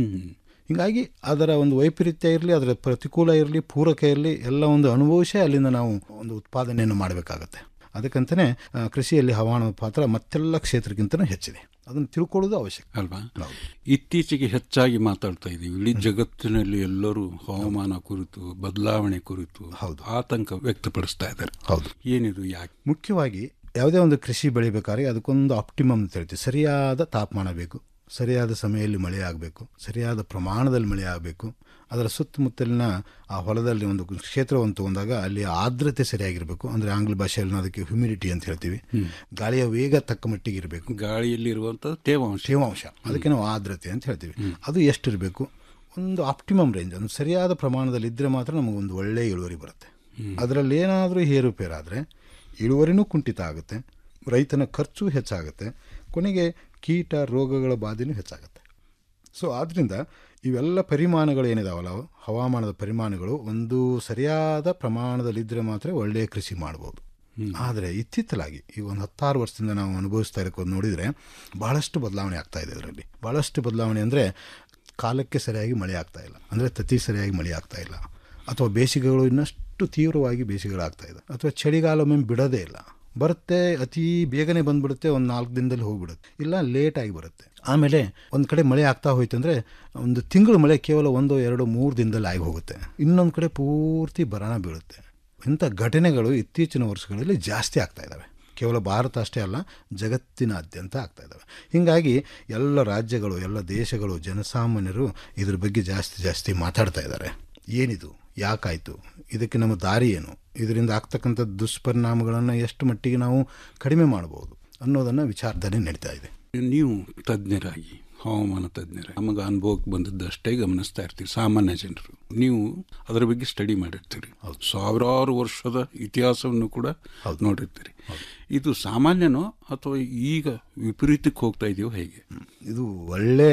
[SPEAKER 1] ಹೀಗಾಗಿ ಅದರ ಒಂದು ವೈಪರೀತ್ಯ ಇರಲಿ ಅದರ ಪ್ರತಿಕೂಲ ಇರಲಿ ಪೂರಕ ಇರಲಿ ಎಲ್ಲ ಒಂದು ಅನುಭವಿಸೇ ಅಲ್ಲಿಂದ ನಾವು ಒಂದು ಉತ್ಪಾದನೆಯನ್ನು ಮಾಡಬೇಕಾಗತ್ತೆ ಅದಕ್ಕಂತಲೇ ಆ, ಕೃಷಿಯಲ್ಲಿ ಹವಾಮಾನದ ಪಾತ್ರ ಮತ್ತೆಲ್ಲ ಕ್ಷೇತ್ರಕ್ಕಿಂತಲೂ ಹೆಚ್ಚಿದೆ ಅದನ್ನು ತಿಳ್ಕೊಳ್ಳೋದು ಅವಶ್ಯಕ
[SPEAKER 25] ಅಲ್ವಾ ಇತ್ತೀಚೆಗೆ ಹೆಚ್ಚಾಗಿ ಮಾತಾಡ್ತಾ ಇದ್ದೀವಿ ಇಡೀ ಜಗತ್ತಿನಲ್ಲಿ ಎಲ್ಲರೂ ಹವಾಮಾನ ಕುರಿತು ಬದಲಾವಣೆ ಕುರಿತು ಆತಂಕ ವ್ಯಕ್ತಪಡಿಸ್ತಾ ಇದ್ದಾರೆ
[SPEAKER 1] ಹೌದು
[SPEAKER 25] ಏನಿದು ಯಾಕೆ
[SPEAKER 1] ಮುಖ್ಯವಾಗಿ ಯಾವುದೇ ಒಂದು ಕೃಷಿ ಬೆಳಿಬೇಕಾದ್ರೆ ಅದಕ್ಕೊಂದು ಆಪ್ಟಿಮಮ್ ಅಂತ ಹೇಳ್ತೀವಿ ಸರಿಯಾದ ತಾಪಮಾನ ಬೇಕು ಸರಿಯಾದ ಸಮಯದಲ್ಲಿ ಮಳೆ ಆಗಬೇಕು ಸರಿಯಾದ ಪ್ರಮಾಣದಲ್ಲಿ ಮಳೆ ಆಗಬೇಕು ಅದರ ಸುತ್ತಮುತ್ತಲಿನ ಆ ಹೊಲದಲ್ಲಿ ಒಂದು ಕ್ಷೇತ್ರವನ್ನು ತಗೊಂಡಾಗ ಅಲ್ಲಿ ಆರ್ದ್ರತೆ ಸರಿಯಾಗಿರಬೇಕು ಅಂದರೆ ಆಂಗ್ಲ ಭಾಷೆಯಲ್ಲಿ ನಾವು ಅದಕ್ಕೆ ಹ್ಯುಮಿಡಿಟಿ ಅಂತ ಹೇಳ್ತೀವಿ ಗಾಳಿಯ ವೇಗ ತಕ್ಕ ಮಟ್ಟಿಗೆ ಇರಬೇಕು
[SPEAKER 25] ಗಾಳಿಯಲ್ಲಿರುವಂಥ ತೇವಾಂಶ
[SPEAKER 1] ತೇವಾಂಶ ಅದಕ್ಕೆ ನಾವು ಆರ್ದ್ರತೆ ಅಂತ ಹೇಳ್ತೀವಿ ಅದು ಎಷ್ಟಿರಬೇಕು ಒಂದು ಆಪ್ಟಿಮಮ್ ರೇಂಜ್ ಒಂದು ಸರಿಯಾದ ಪ್ರಮಾಣದಲ್ಲಿ ಇದ್ದರೆ ಮಾತ್ರ ನಮಗೊಂದು ಒಳ್ಳೆಯ ಇಳುವರಿ ಬರುತ್ತೆ ಅದರಲ್ಲಿ ಏನಾದರೂ ಏರುಪೇರಾದರೆ ಇಳುವರಿನೂ ಕುಂಠಿತ ಆಗುತ್ತೆ ರೈತನ ಖರ್ಚು ಹೆಚ್ಚಾಗುತ್ತೆ ಕೊನೆಗೆ ಕೀಟ ರೋಗಗಳ ಬಾಧೆನೂ ಹೆಚ್ಚಾಗುತ್ತೆ ಸೊ ಆದ್ದರಿಂದ ಇವೆಲ್ಲ ಪರಿಮಾಣಗಳು ಏನಿದಾವಲ್ಲ ಅವು ಹವಾಮಾನದ ಪರಿಮಾಣಗಳು ಒಂದು ಸರಿಯಾದ ಪ್ರಮಾಣದಲ್ಲಿದ್ದರೆ ಮಾತ್ರ ಒಳ್ಳೆಯ ಕೃಷಿ ಮಾಡ್ಬೋದು ಆದರೆ ಇತ್ತೀಚಲಾಗಿ ಈ ಒಂದು ಹತ್ತಾರು ವರ್ಷದಿಂದ ನಾವು ಅನುಭವಿಸ್ತಾ ಇರೋದು ನೋಡಿದರೆ ಭಾಳಷ್ಟು ಬದಲಾವಣೆ ಆಗ್ತಾ ಇದೆ ಇದರಲ್ಲಿ ಭಾಳಷ್ಟು ಬದಲಾವಣೆ ಅಂದರೆ ಕಾಲಕ್ಕೆ ಸರಿಯಾಗಿ ಮಳೆ ಆಗ್ತಾ ಇಲ್ಲ ಅಂದರೆ ತತಿ ಸರಿಯಾಗಿ ಮಳೆ ಆಗ್ತಾ ಇಲ್ಲ ಅಥವಾ ಬೇಸಿಗೆಗಳು ಇನ್ನಷ್ಟು ತೀವ್ರವಾಗಿ ಬೇಸಿಗೆಗಳಾಗ್ತಾ ಇದೆ ಅಥವಾ ಚಳಿಗಾಲ ಒಮ್ಮೆ ಬಿಡೋದೇ ಇಲ್ಲ ಬರುತ್ತೆ ಅತಿ ಬೇಗನೆ ಬಂದ್ಬಿಡುತ್ತೆ ಒಂದು ನಾಲ್ಕು ದಿನದಲ್ಲಿ ಹೋಗ್ಬಿಡುತ್ತೆ ಇಲ್ಲ ಲೇಟಾಗಿ ಬರುತ್ತೆ ಆಮೇಲೆ ಒಂದು ಕಡೆ ಮಳೆ ಆಗ್ತಾ ಹೋಯ್ತು ಅಂದರೆ ಒಂದು ತಿಂಗಳು ಮಳೆ ಕೇವಲ ಒಂದು ಎರಡು ಮೂರು ದಿನದಲ್ಲಿ ಆಗಿ ಹೋಗುತ್ತೆ ಇನ್ನೊಂದು ಕಡೆ ಪೂರ್ತಿ ಬರಣ ಬೀಳುತ್ತೆ ಇಂಥ ಘಟನೆಗಳು ಇತ್ತೀಚಿನ ವರ್ಷಗಳಲ್ಲಿ ಜಾಸ್ತಿ ಆಗ್ತಾ ಇದ್ದಾವೆ ಕೇವಲ ಭಾರತ ಅಷ್ಟೇ ಅಲ್ಲ ಜಗತ್ತಿನಾದ್ಯಂತ ಆಗ್ತಾ ಇದ್ದಾವೆ ಹೀಗಾಗಿ ಎಲ್ಲ ರಾಜ್ಯಗಳು ಎಲ್ಲ ದೇಶಗಳು ಜನಸಾಮಾನ್ಯರು ಇದ್ರ ಬಗ್ಗೆ ಜಾಸ್ತಿ ಜಾಸ್ತಿ ಮಾತಾಡ್ತಾ ಇದ್ದಾರೆ ಏನಿದು ಯಾಕಾಯಿತು ಇದಕ್ಕೆ ನಮ್ಮ ದಾರಿ ಏನು ಇದರಿಂದ ಆಗ್ತಕ್ಕಂಥ ದುಷ್ಪರಿಣಾಮಗಳನ್ನು ಎಷ್ಟು ಮಟ್ಟಿಗೆ ನಾವು ಕಡಿಮೆ ಮಾಡ್ಬೋದು ಅನ್ನೋದನ್ನು ವಿಚಾರಧಾರೆ ನಡೀತಾ ಇದೆ
[SPEAKER 25] ನೀವು ತಜ್ಞರಾಗಿ ಹವಾಮಾನ ತಜ್ಞರಾಗಿ ನಮಗೆ ಅನುಭವಕ್ಕೆ ಬಂದದ್ದಷ್ಟೇ ಗಮನಿಸ್ತಾ ಇರ್ತೀವಿ ಸಾಮಾನ್ಯ ಜನರು ನೀವು ಅದರ ಬಗ್ಗೆ ಸ್ಟಡಿ ಮಾಡಿರ್ತೀರಿ ಸಾವಿರಾರು ವರ್ಷದ ಇತಿಹಾಸವನ್ನು ಕೂಡ ನೋಡಿರ್ತೀರಿ ಇದು ಸಾಮಾನ್ಯನೋ ಅಥವಾ ಈಗ ವಿಪರೀತಕ್ಕೆ ಹೋಗ್ತಾ ಇದೆಯೋ ಹೇಗೆ
[SPEAKER 1] ಇದು ಒಳ್ಳೆ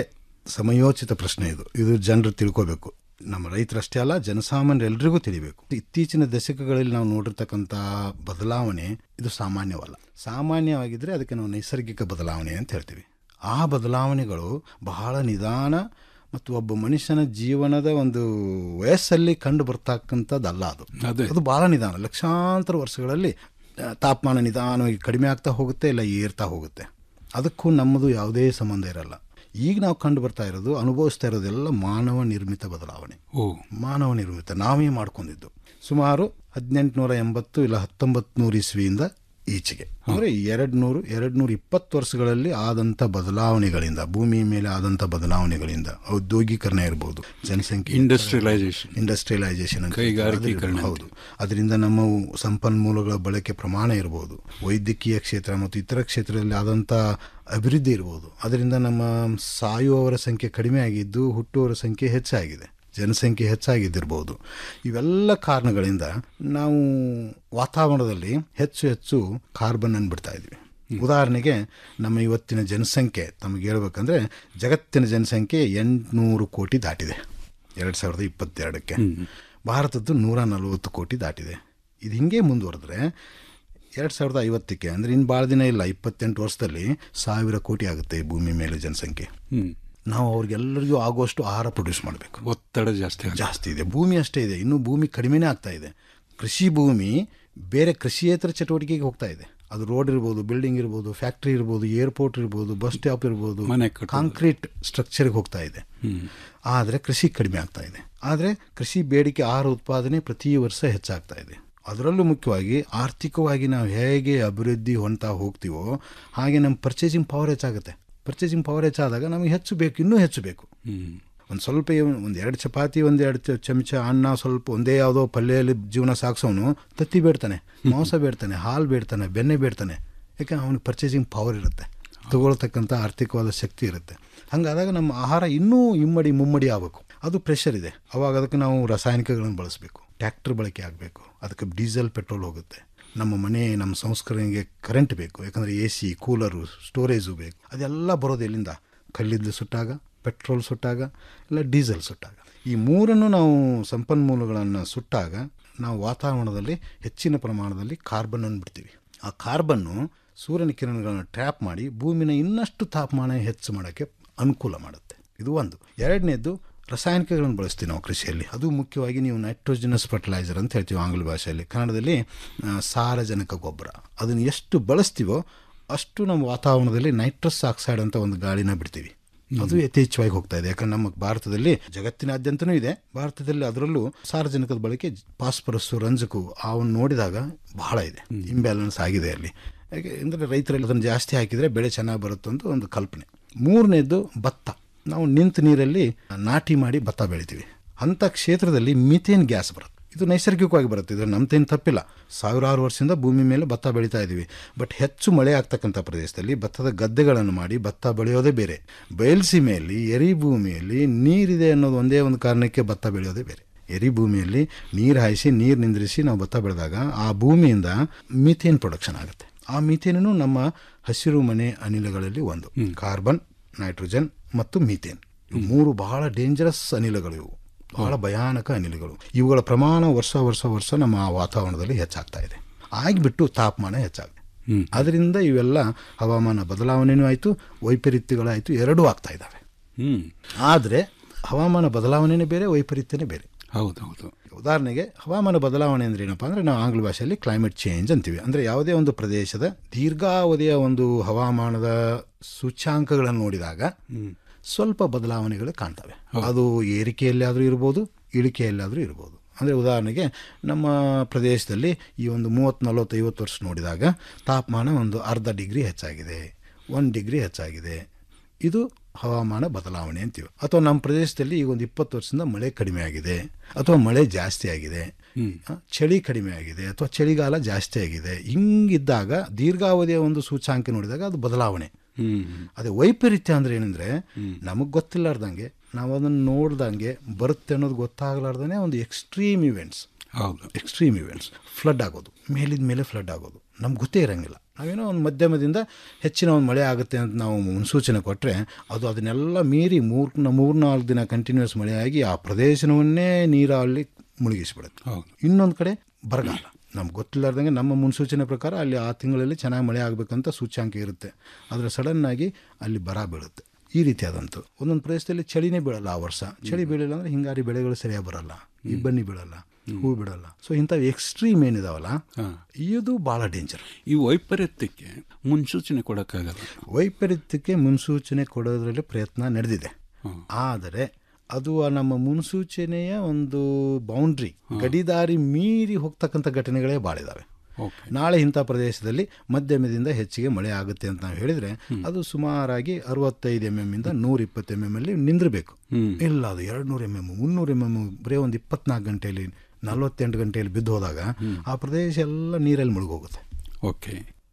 [SPEAKER 1] ಸಮಯೋಚಿತ ಪ್ರಶ್ನೆ ಇದು ಇದು ಜನರು ತಿಳ್ಕೋಬೇಕು ನಮ್ಮ ರೈತರಷ್ಟೇ ಅಲ್ಲ ಜನಸಾಮಾನ್ಯರು ಎಲ್ರಿಗೂ ತಿಳಿಬೇಕು ಇತ್ತೀಚಿನ ದಶಕಗಳಲ್ಲಿ ನಾವು ನೋಡಿರ್ತಕ್ಕಂಥ ಬದಲಾವಣೆ ಇದು ಸಾಮಾನ್ಯವಲ್ಲ ಸಾಮಾನ್ಯವಾಗಿದ್ದರೆ ಅದಕ್ಕೆ ನಾವು ನೈಸರ್ಗಿಕ ಬದಲಾವಣೆ ಅಂತ ಹೇಳ್ತೀವಿ ಆ ಬದಲಾವಣೆಗಳು ಬಹಳ ನಿಧಾನ ಮತ್ತು ಒಬ್ಬ ಮನುಷ್ಯನ ಜೀವನದ ಒಂದು ವಯಸ್ಸಲ್ಲಿ ಕಂಡು ಬರ್ತಕ್ಕಂಥದ್ದಲ್ಲ ಅದು ಅದು ಬಹಳ ನಿಧಾನ ಲಕ್ಷಾಂತರ ವರ್ಷಗಳಲ್ಲಿ ಆ, ತಾಪಮಾನ ನಿಧಾನವಾಗಿ ಕಡಿಮೆ ಆಗ್ತಾ ಹೋಗುತ್ತೆ ಇಲ್ಲ ಏರ್ತಾ ಹೋಗುತ್ತೆ ಅದಕ್ಕೂ ನಮ್ಮದು ಯಾವುದೇ ಸಂಬಂಧ ಇರಲ್ಲ ಈಗ ನಾವು ಕಂಡು ಬರ್ತಾ ಇರೋದು ಅನುಭವಿಸ್ತಾ ಇರೋದೆಲ್ಲ ಮಾನವ ನಿರ್ಮಿತ ಬದಲಾವಣೆ
[SPEAKER 25] ಓ
[SPEAKER 1] ಮಾನವ ನಿರ್ಮಿತ ನಾವೇ ಮಾಡ್ಕೊಂಡಿದ್ದು ಸುಮಾರು ಹದಿನೆಂಟುನೂರ ಎಂಬತ್ತು ಇಲ್ಲ ಹತ್ತೊಂಬತ್ತು ನೂರು ಇಸ್ವಿಯಿಂದ ಈಚೆಗೆ ಅಂದರೆ ಎರಡು ನೂರು ಎರಡು ನೂರ ಇಪ್ಪತ್ತು ವರ್ಷಗಳಲ್ಲಿ ಆದಂಥ ಬದಲಾವಣೆಗಳಿಂದ ಭೂಮಿ ಮೇಲೆ ಆದಂಥ ಬದಲಾವಣೆಗಳಿಂದ ಔದ್ಯೋಗೀಕರಣ ಇರ್ಬೋದು ಜನಸಂಖ್ಯೆ
[SPEAKER 25] ಇಂಡಸ್ಟ್ರಿಯಲೈಸೇಷನ್
[SPEAKER 1] ಇಂಡಸ್ಟ್ರಿಯಲೈಸೇಷನ್ ಅಂತ
[SPEAKER 25] ಕೈಗಾರಿಕೀಕರಣ
[SPEAKER 1] ಅದು- ಹೌದು ಅದರಿಂದ ನಮ್ಮ ಸಂಪನ್ಮೂಲಗಳ ಬಳಕೆ ಪ್ರಮಾಣ ಇರ್ಬೋದು ವೈದ್ಯಕೀಯ ಕ್ಷೇತ್ರ ಮತ್ತು ಇತರ ಕ್ಷೇತ್ರದಲ್ಲಿ ಆದಂಥ ಅಭಿವೃದ್ಧಿ ಇರ್ಬೋದು ಅದರಿಂದ ನಮ್ಮ ಸಾಯುವವರ ಸಂಖ್ಯೆ ಕಡಿಮೆ ಆಗಿದ್ದು ಹುಟ್ಟುವವರ ಸಂಖ್ಯೆ ಹೆಚ್ಚಾಗಿದೆ ಜನಸಂಖ್ಯೆ ಹೆಚ್ಚಾಗಿದ್ದಿರ್ಬೋದು ಇವೆಲ್ಲ ಕಾರಣಗಳಿಂದ ನಾವು ವಾತಾವರಣದಲ್ಲಿ ಹೆಚ್ಚು ಹೆಚ್ಚು ಕಾರ್ಬನ್ ಅನ್ನು ಬಿಡ್ತಾ ಇದ್ವಿ ಉದಾಹರಣೆಗೆ ನಮ್ಮ ಇವತ್ತಿನ ಜನಸಂಖ್ಯೆ ತಮಗೆ ಹೇಳ್ಬೇಕಂದ್ರೆ ಜಗತ್ತಿನ ಜನಸಂಖ್ಯೆ ಎಂಟುನೂರು ಕೋಟಿ ದಾಟಿದೆ ಎರಡು ಸಾವಿರದ ಇಪ್ಪತ್ತೆರಡಕ್ಕೆ ಭಾರತದ್ದು ನೂರ ನಲವತ್ತು ಕೋಟಿ ದಾಟಿದೆ ಇದು ಹಿಂಗೆ ಮುಂದುವರೆದ್ರೆ ಎರಡು ಸಾವಿರದ ಐವತ್ತಕ್ಕೆ ಅಂದರೆ ಇನ್ನು ಭಾಳ ದಿನ ಇಲ್ಲ ಇಪ್ಪತ್ತೆಂಟು ವರ್ಷದಲ್ಲಿ ಸಾವಿರ ಕೋಟಿ ಆಗುತ್ತೆ ಈ ಭೂಮಿ ಮೇಲೆ ಜನಸಂಖ್ಯೆ
[SPEAKER 25] ಹ್ಮ್
[SPEAKER 1] ನಾವು ಅವ್ರಿಗೆಲ್ಲರಿಗೂ ಆಗುವಷ್ಟು ಆಹಾರ ಪ್ರೊಡ್ಯೂಸ್ ಮಾಡಬೇಕು
[SPEAKER 25] ಒತ್ತಡ ಜಾಸ್ತಿ
[SPEAKER 1] ಜಾಸ್ತಿ ಇದೆ ಭೂಮಿ ಅಷ್ಟೇ ಇದೆ ಇನ್ನೂ ಭೂಮಿ ಕಡಿಮೆನೇ ಆಗ್ತಾ ಇದೆ ಕೃಷಿ ಭೂಮಿ ಬೇರೆ ಕೃಷಿಯೇತರ ಚಟುವಟಿಕೆಗೆ ಹೋಗ್ತಾ ಇದೆ ಅದು ರೋಡ್ ಇರ್ಬೋದು ಬಿಲ್ಡಿಂಗ್ ಇರ್ಬೋದು ಫ್ಯಾಕ್ಟ್ರಿ ಇರ್ಬೋದು ಏರ್ಪೋರ್ಟ್ ಇರ್ಬೋದು ಬಸ್ ಸ್ಟಾಪ್ ಇರ್ಬೋದು
[SPEAKER 25] ಮನೆ ಕಟ್ಟೋದು.
[SPEAKER 1] ಕಾಂಕ್ರೀಟ್ ಸ್ಟ್ರಕ್ಚರ್ಗೆ ಹೋಗ್ತಾ ಇದೆ
[SPEAKER 25] ಹ್ಮ್
[SPEAKER 1] ಆದರೆ ಕೃಷಿ ಕಡಿಮೆ ಆಗ್ತಾ ಇದೆ ಆದರೆ ಕೃಷಿ ಬೇಡಿಕೆ ಆಹಾರ ಉತ್ಪಾದನೆ ಪ್ರತಿ ವರ್ಷ ಹೆಚ್ಚಾಗ್ತಾ ಇದೆ ಅದರಲ್ಲೂ ಮುಖ್ಯವಾಗಿ ಆರ್ಥಿಕವಾಗಿ ನಾವು ಹೇಗೆ ಅಭಿವೃದ್ಧಿ ಹೊಂದ್ತಾ ಹೋಗ್ತೀವೋ ಹಾಗೆ ನಮ್ಮ ಪರ್ಚೇಸಿಂಗ್ ಪವರ್ ಹೆಚ್ಚಾಗುತ್ತೆ ಪರ್ಚೇಸಿಂಗ್ ಪವರ್ ಹೆಚ್ಚಾದಾಗ ನಮಗೆ ಹೆಚ್ಚು ಬೇಕು ಇನ್ನೂ ಹೆಚ್ಚು ಬೇಕು
[SPEAKER 25] ಹ್ಮ್
[SPEAKER 1] ಒಂದು ಸ್ವಲ್ಪ ಒಂದು ಎರಡು ಚಪಾತಿ ಒಂದು ಎರಡು ಚ- ಚಮಚ ಅನ್ನ ಸ್ವಲ್ಪ ಒಂದೇ ಯಾವುದೋ ಪಲ್ಯದಲ್ಲಿ ಜೀವನ ಸಾಗಿಸೋನು ತತ್ತಿ ಬೇಡ್ತಾನೆ ಮಾಂಸ ಬೇಡ್ತಾನೆ ಹಾಲು ಬೇಡ್ತಾನೆ ಬೆಣ್ಣೆ ಬೇಡ್ತಾನೆ ಯಾಕೆ ಅವನಿಗೆ ಪರ್ಚೇಸಿಂಗ್ ಪವರ್ ಇರುತ್ತೆ ತಗೊಳ್ತಕ್ಕಂಥ ಆರ್ಥಿಕವಾದ ಶಕ್ತಿ ಇರುತ್ತೆ ಹಾಗಾದಾಗ ನಮ್ಮ ಆಹಾರ ಇನ್ನೂ ಇಮ್ಮಡಿ ಮುಮ್ಮಡಿ ಆಗಬೇಕು ಅದು ಪ್ರೆಷರ್ ಇದೆ ಅವಾಗ ಅದಕ್ಕೆ ನಾವು ರಾಸಾಯನಿಕಗಳನ್ನು ಬಳಸಬೇಕು ಟ್ಯಾಕ್ಟರ್ ಬಳಕೆ ಆಗಬೇಕು ಅದಕ್ಕೆ ಡೀಸೆಲ್ ಪೆಟ್ರೋಲ್ ಹೋಗುತ್ತೆ ನಮ್ಮ ಮನೆ ನಮ್ಮ ಸಂಸ್ಕರಣೆಗೆ ಕರೆಂಟ್ ಬೇಕು ಯಾಕಂದರೆ ಎ ಸಿ ಕೂಲರು ಸ್ಟೋರೇಜು ಬೇಕು ಅದೆಲ್ಲ ಬರೋದು ಎಲ್ಲಿಂದ ಕಲ್ಲಿದ್ದು ಸುಟ್ಟಾಗ ಪೆಟ್ರೋಲ್ ಸುಟ್ಟಾಗ ಇಲ್ಲ ಡೀಸೆಲ್ ಸುಟ್ಟಾಗ ಈ ಮೂರನ್ನು ನಾವು ಸಂಪನ್ಮೂಲಗಳನ್ನು ಸುಟ್ಟಾಗ ನಾವು ವಾತಾವರಣದಲ್ಲಿ ಹೆಚ್ಚಿನ ಪ್ರಮಾಣದಲ್ಲಿ ಕಾರ್ಬನ್ನನ್ನು ಬಿಡ್ತೀವಿ ಆ ಕಾರ್ಬನ್ನು ಸೂರ್ಯನ ಕಿರಣಗಳನ್ನು ಟ್ರ್ಯಾಪ್ ಮಾಡಿ ಭೂಮಿನ ಇನ್ನಷ್ಟು ತಾಪಮಾನ ಹೆಚ್ಚು ಮಾಡೋಕ್ಕೆ ಅನುಕೂಲ ಮಾಡುತ್ತೆ ಇದು ಒಂದು ಎರಡನೇದು ರಾಸಾಯನಿಕಗಳನ್ನು ಬಳಸ್ತೀವಿ ನಾವು ಕೃಷಿಯಲ್ಲಿ ಅದು ಮುಖ್ಯವಾಗಿ ನೀವು ನೈಟ್ರೋಜಿನಸ್ ಫರ್ಟಿಲೈಸರ್ ಅಂತ ಹೇಳ್ತೀವಿ ಆಂಗ್ಲ ಭಾಷೆಯಲ್ಲಿ ಕನ್ನಡದಲ್ಲಿ ಆ, ಸಾರಜನಕ ಗೊಬ್ಬರ ಅದನ್ನು ಎಷ್ಟು ಬಳಸ್ತೀವೋ ಅಷ್ಟು ನಮ್ಮ ವಾತಾವರಣದಲ್ಲಿ ನೈಟ್ರಸ್ ಆಕ್ಸೈಡ್ ಅಂತ ಒಂದು ಗಾಳಿನ ಬಿಡ್ತೀವಿ ಅದು ಯಥೇಚ್ಛವಾಗಿ ಹೋಗ್ತಾ ಇದೆ ಯಾಕಂದ್ರೆ ನಮ್ಮ ಭಾರತದಲ್ಲಿ ಜಗತ್ತಿನಾದ್ಯಂತನೂ ಇದೆ ಭಾರತದಲ್ಲಿ ಅದರಲ್ಲೂ ಸಾರ್ವಜನಿಕದ ಬಳಕೆ ಫಾಸ್ಫರಸ್ಸು ರಂಜಕು ಅವನ್ನ ನೋಡಿದಾಗ ಬಹಳ ಇದೆ ಇಂಬ್ಯಾಲೆನ್ಸ್ ಆಗಿದೆ ಅಲ್ಲಿ ಯಾಕೆ ಅಂದರೆ ರೈತರಲ್ಲಿ ಅದನ್ನು ಜಾಸ್ತಿ ಹಾಕಿದರೆ ಬೆಳೆ ಚೆನ್ನಾಗಿ ಬರುತ್ತೆ ಅಂತ ಒಂದು ಕಲ್ಪನೆ ಮೂರನೇದು ಭತ್ತ ನಾವು ನಿಂತ ನೀರಲ್ಲಿ ನಾಟಿ ಮಾಡಿ ಭತ್ತ ಬೆಳಿತೀವಿ ಅಂಥ ಕ್ಷೇತ್ರದಲ್ಲಿ ಮಿಥೇನ್ ಗ್ಯಾಸ್ ಬರುತ್ತೆ ಇದು ನೈಸರ್ಗಿಕವಾಗಿ ಬರುತ್ತೆ ಇದು ನಮ್ದೇನು ತಪ್ಪಿಲ್ಲ ಸಾವಿರಾರು ವರ್ಷದಿಂದ ಭೂಮಿ ಮೇಲೆ ಭತ್ತ ಬೆಳೀತಾ ಇದ್ದೀವಿ ಬಟ್ ಹೆಚ್ಚು ಮಳೆ ಆಗ್ತಕ್ಕಂಥ ಪ್ರದೇಶದಲ್ಲಿ ಭತ್ತದ ಗದ್ದೆಗಳನ್ನು ಮಾಡಿ ಭತ್ತ ಬೆಳೆಯೋದೇ ಬೇರೆ ಬಯಲ್ಸೀಮೆಯಲ್ಲಿ ಎರಿ ಭೂಮಿಯಲ್ಲಿ ನೀರಿದೆ ಅನ್ನೋದು ಒಂದೇ ಒಂದು ಕಾರಣಕ್ಕೆ ಭತ್ತ ಬೆಳೆಯೋದೇ ಬೇರೆ ಎರಿ ಭೂಮಿಯಲ್ಲಿ ನೀರು ಹಾಯಿಸಿ ನೀರು ನಿಂದ್ರಿಸಿ ನಾವು ಭತ್ತ ಬೆಳೆದಾಗ ಆ ಭೂಮಿಯಿಂದ ಮಿಥೇನ್ ಪ್ರೊಡಕ್ಷನ್ ಆಗುತ್ತೆ ಆ ಮಿಥೇನು ನಮ್ಮ ಹಸಿರು ಮನೆ ಅನಿಲಗಳಲ್ಲಿ ಒಂದು ಕಾರ್ಬನ್ ನೈಟ್ರೋಜನ್ ಮತ್ತು ಮೀಥೇನ್ ಇವು ಮೂರು ಬಹಳ ಡೇಂಜರಸ್ ಅನಿಲಗಳು ಇವು ಬಹಳ ಭಯಾನಕ ಅನಿಲಗಳು ಇವುಗಳ ಪ್ರಮಾಣ ವರ್ಷ ವರ್ಷ ವರ್ಷ ನಮ್ಮ ವಾತಾವರಣದಲ್ಲಿ ಹೆಚ್ಚಾಗ್ತಾ ಇದೆ ಆಗಿಬಿಟ್ಟು ತಾಪಮಾನ ಹೆಚ್ಚಾಗಿದೆ ಅದರಿಂದ ಇವೆಲ್ಲ ಹವಾಮಾನ ಬದಲಾವಣೆನೂ ಆಯಿತು ವೈಪರೀತ್ಯಗಳಾಯಿತು ಎರಡೂ ಆಗ್ತಾ ಇದ್ದಾವೆ
[SPEAKER 25] ಹ್ಮ್
[SPEAKER 1] ಆದರೆ ಹವಾಮಾನ ಬದಲಾವಣೆನೇ ಬೇರೆ ವೈಪರೀತ್ಯನೇ ಬೇರೆ
[SPEAKER 25] ಹೌದೌದು
[SPEAKER 1] ಉದಾಹರಣೆಗೆ ಹವಾಮಾನ ಬದಲಾವಣೆ ಅಂದ್ರೆ ಏನಪ್ಪ ಅಂದರೆ ನಾವು ಆಂಗ್ಲ ಭಾಷೆಯಲ್ಲಿ ಕ್ಲೈಮೇಟ್ ಚೇಂಜ್ ಅಂತೀವಿ ಅಂದರೆ ಯಾವುದೇ ಒಂದು ಪ್ರದೇಶದ ದೀರ್ಘಾವಧಿಯ ಒಂದು ಹವಾಮಾನದ ಸೂಚ್ಯಾಂಕಗಳನ್ನು ನೋಡಿದಾಗ ಸ್ವಲ್ಪ ಬದಲಾವಣೆಗಳು ಕಾಣ್ತವೆ ಅದು ಏರಿಕೆಯಲ್ಲಾದರೂ ಇರ್ಬೋದು ಇಳಿಕೆಯಲ್ಲಾದರೂ ಇರ್ಬೋದು ಅಂದರೆ ಉದಾಹರಣೆಗೆ ನಮ್ಮ ಪ್ರದೇಶದಲ್ಲಿ ಈ ಒಂದು ಮೂವತ್ತು ನಲವತ್ತು ಐವತ್ತು ವರ್ಷ ನೋಡಿದಾಗ ತಾಪಮಾನ ಒಂದು ಅರ್ಧ ಡಿಗ್ರಿ ಹೆಚ್ಚಾಗಿದೆ ಒಂದು ಡಿಗ್ರಿ ಹೆಚ್ಚಾಗಿದೆ ಇದು ಹವಾಮಾನ ಬದಲಾವಣೆ ಅಂತೀವಿ ಅಥವಾ ನಮ್ಮ ಪ್ರದೇಶದಲ್ಲಿ ಈಗ ಒಂದು ಇಪ್ಪತ್ತು ವರ್ಷದಿಂದ ಮಳೆ ಕಡಿಮೆ ಆಗಿದೆ ಅಥವಾ ಮಳೆ ಜಾಸ್ತಿ ಆಗಿದೆ ಆ, ಚಳಿ ಕಡಿಮೆ ಆಗಿದೆ ಅಥವಾ ಚಳಿಗಾಲ ಜಾಸ್ತಿ ಆಗಿದೆ ಹಿಂಗಿದ್ದಾಗ ದೀರ್ಘಾವಧಿಯ ಒಂದು ಸೂಚಾಂಕ ನೋಡಿದಾಗ ಅದು ಬದಲಾವಣೆ ಅದೇ ವೈಪರೀತ್ಯ ಅಂದ್ರೆ ಏನಂದ್ರೆ ನಮಗೆ ಗೊತ್ತಿಲ್ಲಾರ್ದಂಗೆ ನಾವು ಅದನ್ನು ನೋಡ್ದಂಗೆ ಬರುತ್ತೆ ಅನ್ನೋದು ಗೊತ್ತಾಗಲಾರ್ದೇ ಒಂದು ಎಕ್ಸ್ಟ್ರೀಮ್ ಇವೆಂಟ್ಸ್
[SPEAKER 25] ಹೌದು
[SPEAKER 1] ಎಕ್ಸ್ಟ್ರೀಮ್ ಇವೆಂಟ್ಸ್ ಫ್ಲಡ್ ಆಗೋದು ಮೇಲಿದ ಮೇಲೆ ಫ್ಲಡ್ ಆಗೋದು ನಮ್ಗೆ ಗೊತ್ತೇ ಇರೋಂಗಿಲ್ಲ ನಾವೇನೋ ಒಂದು ಮಧ್ಯಮದಿಂದ ಹೆಚ್ಚಿನ ಒಂದು ಮಳೆ ಆಗುತ್ತೆ ಅಂತ ನಾವು ಮುನ್ಸೂಚನೆ ಕೊಟ್ಟರೆ ಅದು ಅದನ್ನೆಲ್ಲ ಮೀರಿ ಮೂರು ಮೂರ್ನಾಲ್ಕು ದಿನ ಕಂಟಿನ್ಯೂಸ್ ಮಳೆಯಾಗಿ ಆ ಪ್ರದೇಶವನ್ನೇ ನೀರಲ್ಲಿ ಮುಳುಗಿಸ್ಬಿಡುತ್ತೆ ಇನ್ನೊಂದು ಕಡೆ ಬರಗಾಲ ನಮ್ಗೆ ಗೊತ್ತಿಲ್ಲಾರ್ದಂಗೆ ನಮ್ಮ ಮುನ್ಸೂಚನೆ ಪ್ರಕಾರ ಅಲ್ಲಿ ಆ ತಿಂಗಳಲ್ಲಿ ಚೆನ್ನಾಗಿ ಮಳೆ ಆಗಬೇಕಂತ ಸೂಚ್ಯಾಂಕ ಇರುತ್ತೆ ಆದರೆ ಸಡನ್ನಾಗಿ ಅಲ್ಲಿ ಬರ ಬೀಳುತ್ತೆ ಈ ರೀತಿಯಾದಂತು ಒಂದೊಂದು ಪ್ರದೇಶದಲ್ಲಿ ಚಳಿನೇ ಬೀಳಲ್ಲ ಆ ವರ್ಷ ಚಳಿ ಬೀಳಿಲ್ಲ ಅಂದರೆ ಹಿಂಗಾರಿ ಬೆಳೆಗಳು ಸರಿಯಾಗಿ ಬರಲ್ಲ ಇಬ್ಬನಿ ಬೀಳಲ್ಲ ಹೂ ಬಿಡಲ್ಲ ಸೊ ಇಂಥವು ಎಕ್ಸ್ಟ್ರೀಮ್ ಏನಿದಾವಲ್ಲ ಇದು ಭಾಳ ಡೇಂಜರ್
[SPEAKER 25] ಈ ವೈಪರೀತ್ಯಕ್ಕೆ ಮುನ್ಸೂಚನೆ ಕೊಡೋಕ್ಕಾಗಲ್ಲ
[SPEAKER 1] ವೈಪರೀತ್ಯಕ್ಕೆ ಮುನ್ಸೂಚನೆ ಕೊಡೋದ್ರಲ್ಲಿ ಪ್ರಯತ್ನ ನಡೆದಿದೆ ಆದರೆ ಅದು ಆ ನಮ್ಮ ಮುನ್ಸೂಚನೆಯ ಒಂದು ಬೌಂಡ್ರಿ ಗಡಿದಾರಿ ಮೀರಿ ಹೋಗ್ತಕ್ಕಂಥ ಘಟನೆಗಳೇ ಭಾಳ ಇದ್ದಾವೆ ನಾಳೆ ಇಂಥ ಪ್ರದೇಶದಲ್ಲಿ ಮಧ್ಯಮದಿಂದ ಹೆಚ್ಚಿಗೆ ಮಳೆ ಆಗುತ್ತೆ ಅಂತ ನಾವು ಹೇಳಿದರೆ ಅದು ಸುಮಾರಾಗಿ ಅರವತ್ತೈದು ಎಮ್ ಎಮ್ ಇಂದ ನೂರ ಇಪ್ಪತ್ತು ಎಮ್ ಎಮ್ ಅಲ್ಲಿ ನಿಂದಿರಬೇಕು ಇಲ್ಲ ಅದು ಎರಡು ನೂರು ಎಮ್ ಎಮ್ ಮುನ್ನೂರು ಎಮ್ ಎಮ್ ಬರೀ ಒಂದು ಇಪ್ಪತ್ನಾಲ್ಕು ಗಂಟೆಯಲ್ಲಿ ನಲವತ್ತೆಂಟು ಗಂಟೆಯಲ್ಲಿ ಬಿದ್ದು ಹೋದಾಗ ಆ ಪ್ರದೇಶ ಎಲ್ಲ ನೀರಲ್ಲಿ ಮುಳುಗೋಗುತ್ತೆ
[SPEAKER 25] ಓಕೆ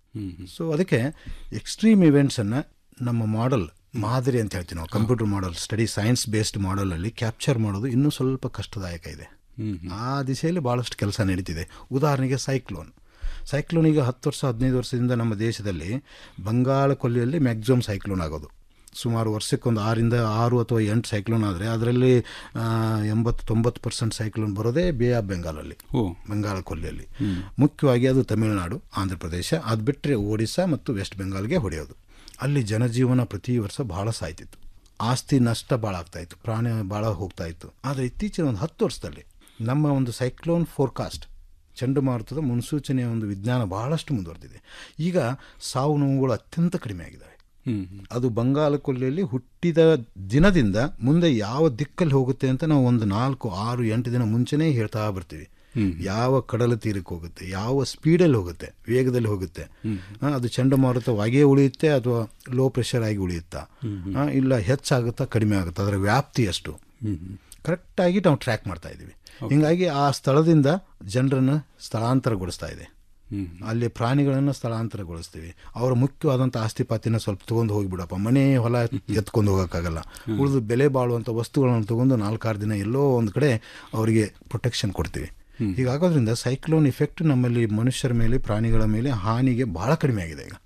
[SPEAKER 1] ಸೊ ಅದಕ್ಕೆ ಎಕ್ಸ್ಟ್ರೀಮ್ ಇವೆಂಟ್ಸನ್ನು ನಮ್ಮ ಮಾಡೆಲ್ ಮಾದರಿ ಅಂತ ಹೇಳ್ತೀವಿ ನಾವು computer model study science based ಮಾಡೆಲಲ್ಲಿ ಕ್ಯಾಪ್ಚರ್ ಮಾಡೋದು ಇನ್ನೂ ಸ್ವಲ್ಪ ಕಷ್ಟದಾಯಕ ಇದೆ ಆ ದಿಶೆಯಲ್ಲಿ ಭಾಳಷ್ಟು ಕೆಲಸ ನಡೀತಿದೆ ಉದಾಹರಣೆಗೆ ಸೈಕ್ಲೋನ್ ಸೈಕ್ಲೋನ್ ಈಗ ಹತ್ತು ವರ್ಷ ಹದಿನೈದು ವರ್ಷದಿಂದ ನಮ್ಮ ದೇಶದಲ್ಲಿ ಬಂಗಾಳ ಕೊಲ್ಲಿಯಲ್ಲಿ ಮ್ಯಾಕ್ಸಿಮಮ್ ಸೈಕ್ಲೋನ್ ಆಗೋದು ಸುಮಾರು ವರ್ಷಕ್ಕೊಂದು ಆರಿಂದ ಆರು ಅಥವಾ ಎಂಟು ಸೈಕ್ಲೋನ್ ಆದರೆ ಅದರಲ್ಲಿ ಎಂಬತ್ತು ತೊಂಬತ್ತು ಪರ್ಸೆಂಟ್ ಸೈಕ್ಲೋನ್ ಬರೋದೇ ಬೇ ಆಫ್ ಬೆಂಗಾಲಲ್ಲಿ ಬಂಗಾಳ ಕೊಲ್ಲಿಯಲ್ಲಿ ಮುಖ್ಯವಾಗಿ ಅದು ತಮಿಳುನಾಡು ಆಂಧ್ರ ಪ್ರದೇಶ ಅದು ಬಿಟ್ಟರೆ ಒಡಿಸ್ಸಾ ಮತ್ತು ವೆಸ್ಟ್ ಬೆಂಗಾಲ್ಗೆ ಹೊಡೆಯೋದು ಅಲ್ಲಿ ಜನಜೀವನ ಪ್ರತಿ ವರ್ಷ ಭಾಳ ಸಾಯ್ತಿತ್ತು ಆಸ್ತಿ ನಷ್ಟ ಭಾಳ ಆಗ್ತಾಯಿತ್ತು ಪ್ರಾಣ ಭಾಳ ಹೋಗ್ತಾ ಇತ್ತು ಆದರೆ ಇತ್ತೀಚಿನ ಒಂದು ಹತ್ತು ವರ್ಷದಲ್ಲಿ ನಮ್ಮ ಒಂದು ಸೈಕ್ಲೋನ್ ಫೋರ್ಕಾಸ್ಟ್ ಚಂಡಮಾರುತದ ಮುನ್ಸೂಚನೆಯ ಒಂದು ವಿಜ್ಞಾನ ಬಹಳಷ್ಟು ಮುಂದುವರೆದಿದೆ ಈಗ ಸಾವು ನೋವುಗಳು ಅತ್ಯಂತ ಕಡಿಮೆ ಆಗಿದ್ದಾವೆ ಅದು ಬಂಗಾಳ ಕೊಲ್ಲಿಯಲ್ಲಿ ಹುಟ್ಟಿದ ದಿನದಿಂದ ಮುಂದೆ ಯಾವ ದಿಕ್ಕಲ್ಲಿ ಹೋಗುತ್ತೆ ಅಂತ ನಾವು ಒಂದು ನಾಲ್ಕು ಆರು ಎಂಟು ದಿನ ಮುಂಚೆನೇ ಹೇಳ್ತಾ ಬರ್ತೀವಿ ಯಾವ ಕಡಲ ತೀರಕ್ಕೆ ಹೋಗುತ್ತೆ ಯಾವ ಸ್ಪೀಡಲ್ಲಿ ಹೋಗುತ್ತೆ ವೇಗದಲ್ಲಿ ಹೋಗುತ್ತೆ ಆ, ಅದು ಚಂಡಮಾರುತವಾಗಿಯೇ ಉಳಿಯುತ್ತೆ ಅಥವಾ ಲೋ ಪ್ರೆಷರ್ ಆಗಿ ಉಳಿಯುತ್ತಾ ಆ, ಇಲ್ಲ ಹೆಚ್ಚಾಗುತ್ತಾ ಕಡಿಮೆ ಆಗುತ್ತಾ ಅದರ ವ್ಯಾಪ್ತಿ ಎಷ್ಟು ಕರೆಕ್ಟಾಗಿ ನಾವು ಟ್ರ್ಯಾಕ್ ಮಾಡ್ತಾ ಇದ್ದೀವಿ ಹಿಂಗಾಗಿ ಆ ಸ್ಥಳದಿಂದ ಜನರನ್ನು ಸ್ಥಳಾಂತರಗೊಳಿಸ್ತಾ ಇದೆ ಅಲ್ಲಿ ಪ್ರಾಣಿಗಳನ್ನು ಸ್ಥಳಾಂತರಗೊಳಿಸ್ತೀವಿ ಅವರ ಮುಖ್ಯವಾದಂಥ ಆಸ್ತಿ ಪಾತಿನ ಸ್ವಲ್ಪ ತೊಗೊಂಡು ಹೋಗಿಬಿಡಪ್ಪ ಮನೆ ಹೊಲ ಎತ್ಕೊಂಡು ಹೋಗೋಕ್ಕಾಗಲ್ಲ ಉಳಿದು ಬೆಲೆ ಬಾಳುವಂಥ ವಸ್ತುಗಳನ್ನು ತೊಗೊಂಡು ನಾಲ್ಕಾರು ದಿನ ಎಲ್ಲೋ ಒಂದು ಕಡೆ ಅವರಿಗೆ ಪ್ರೊಟೆಕ್ಷನ್ ಕೊಡ್ತೀವಿ ಹೀಗಾಗೋದ್ರಿಂದ ಸೈಕ್ಲೋನ್ ಇಫೆಕ್ಟ್ ನಮ್ಮಲ್ಲಿ ಮನುಷ್ಯರ ಮೇಲೆ ಪ್ರಾಣಿಗಳ ಮೇಲೆ ಹಾನಿಗೆ ಭಾಳ ಕಡಿಮೆ ಆಗಿದೆ ಈಗ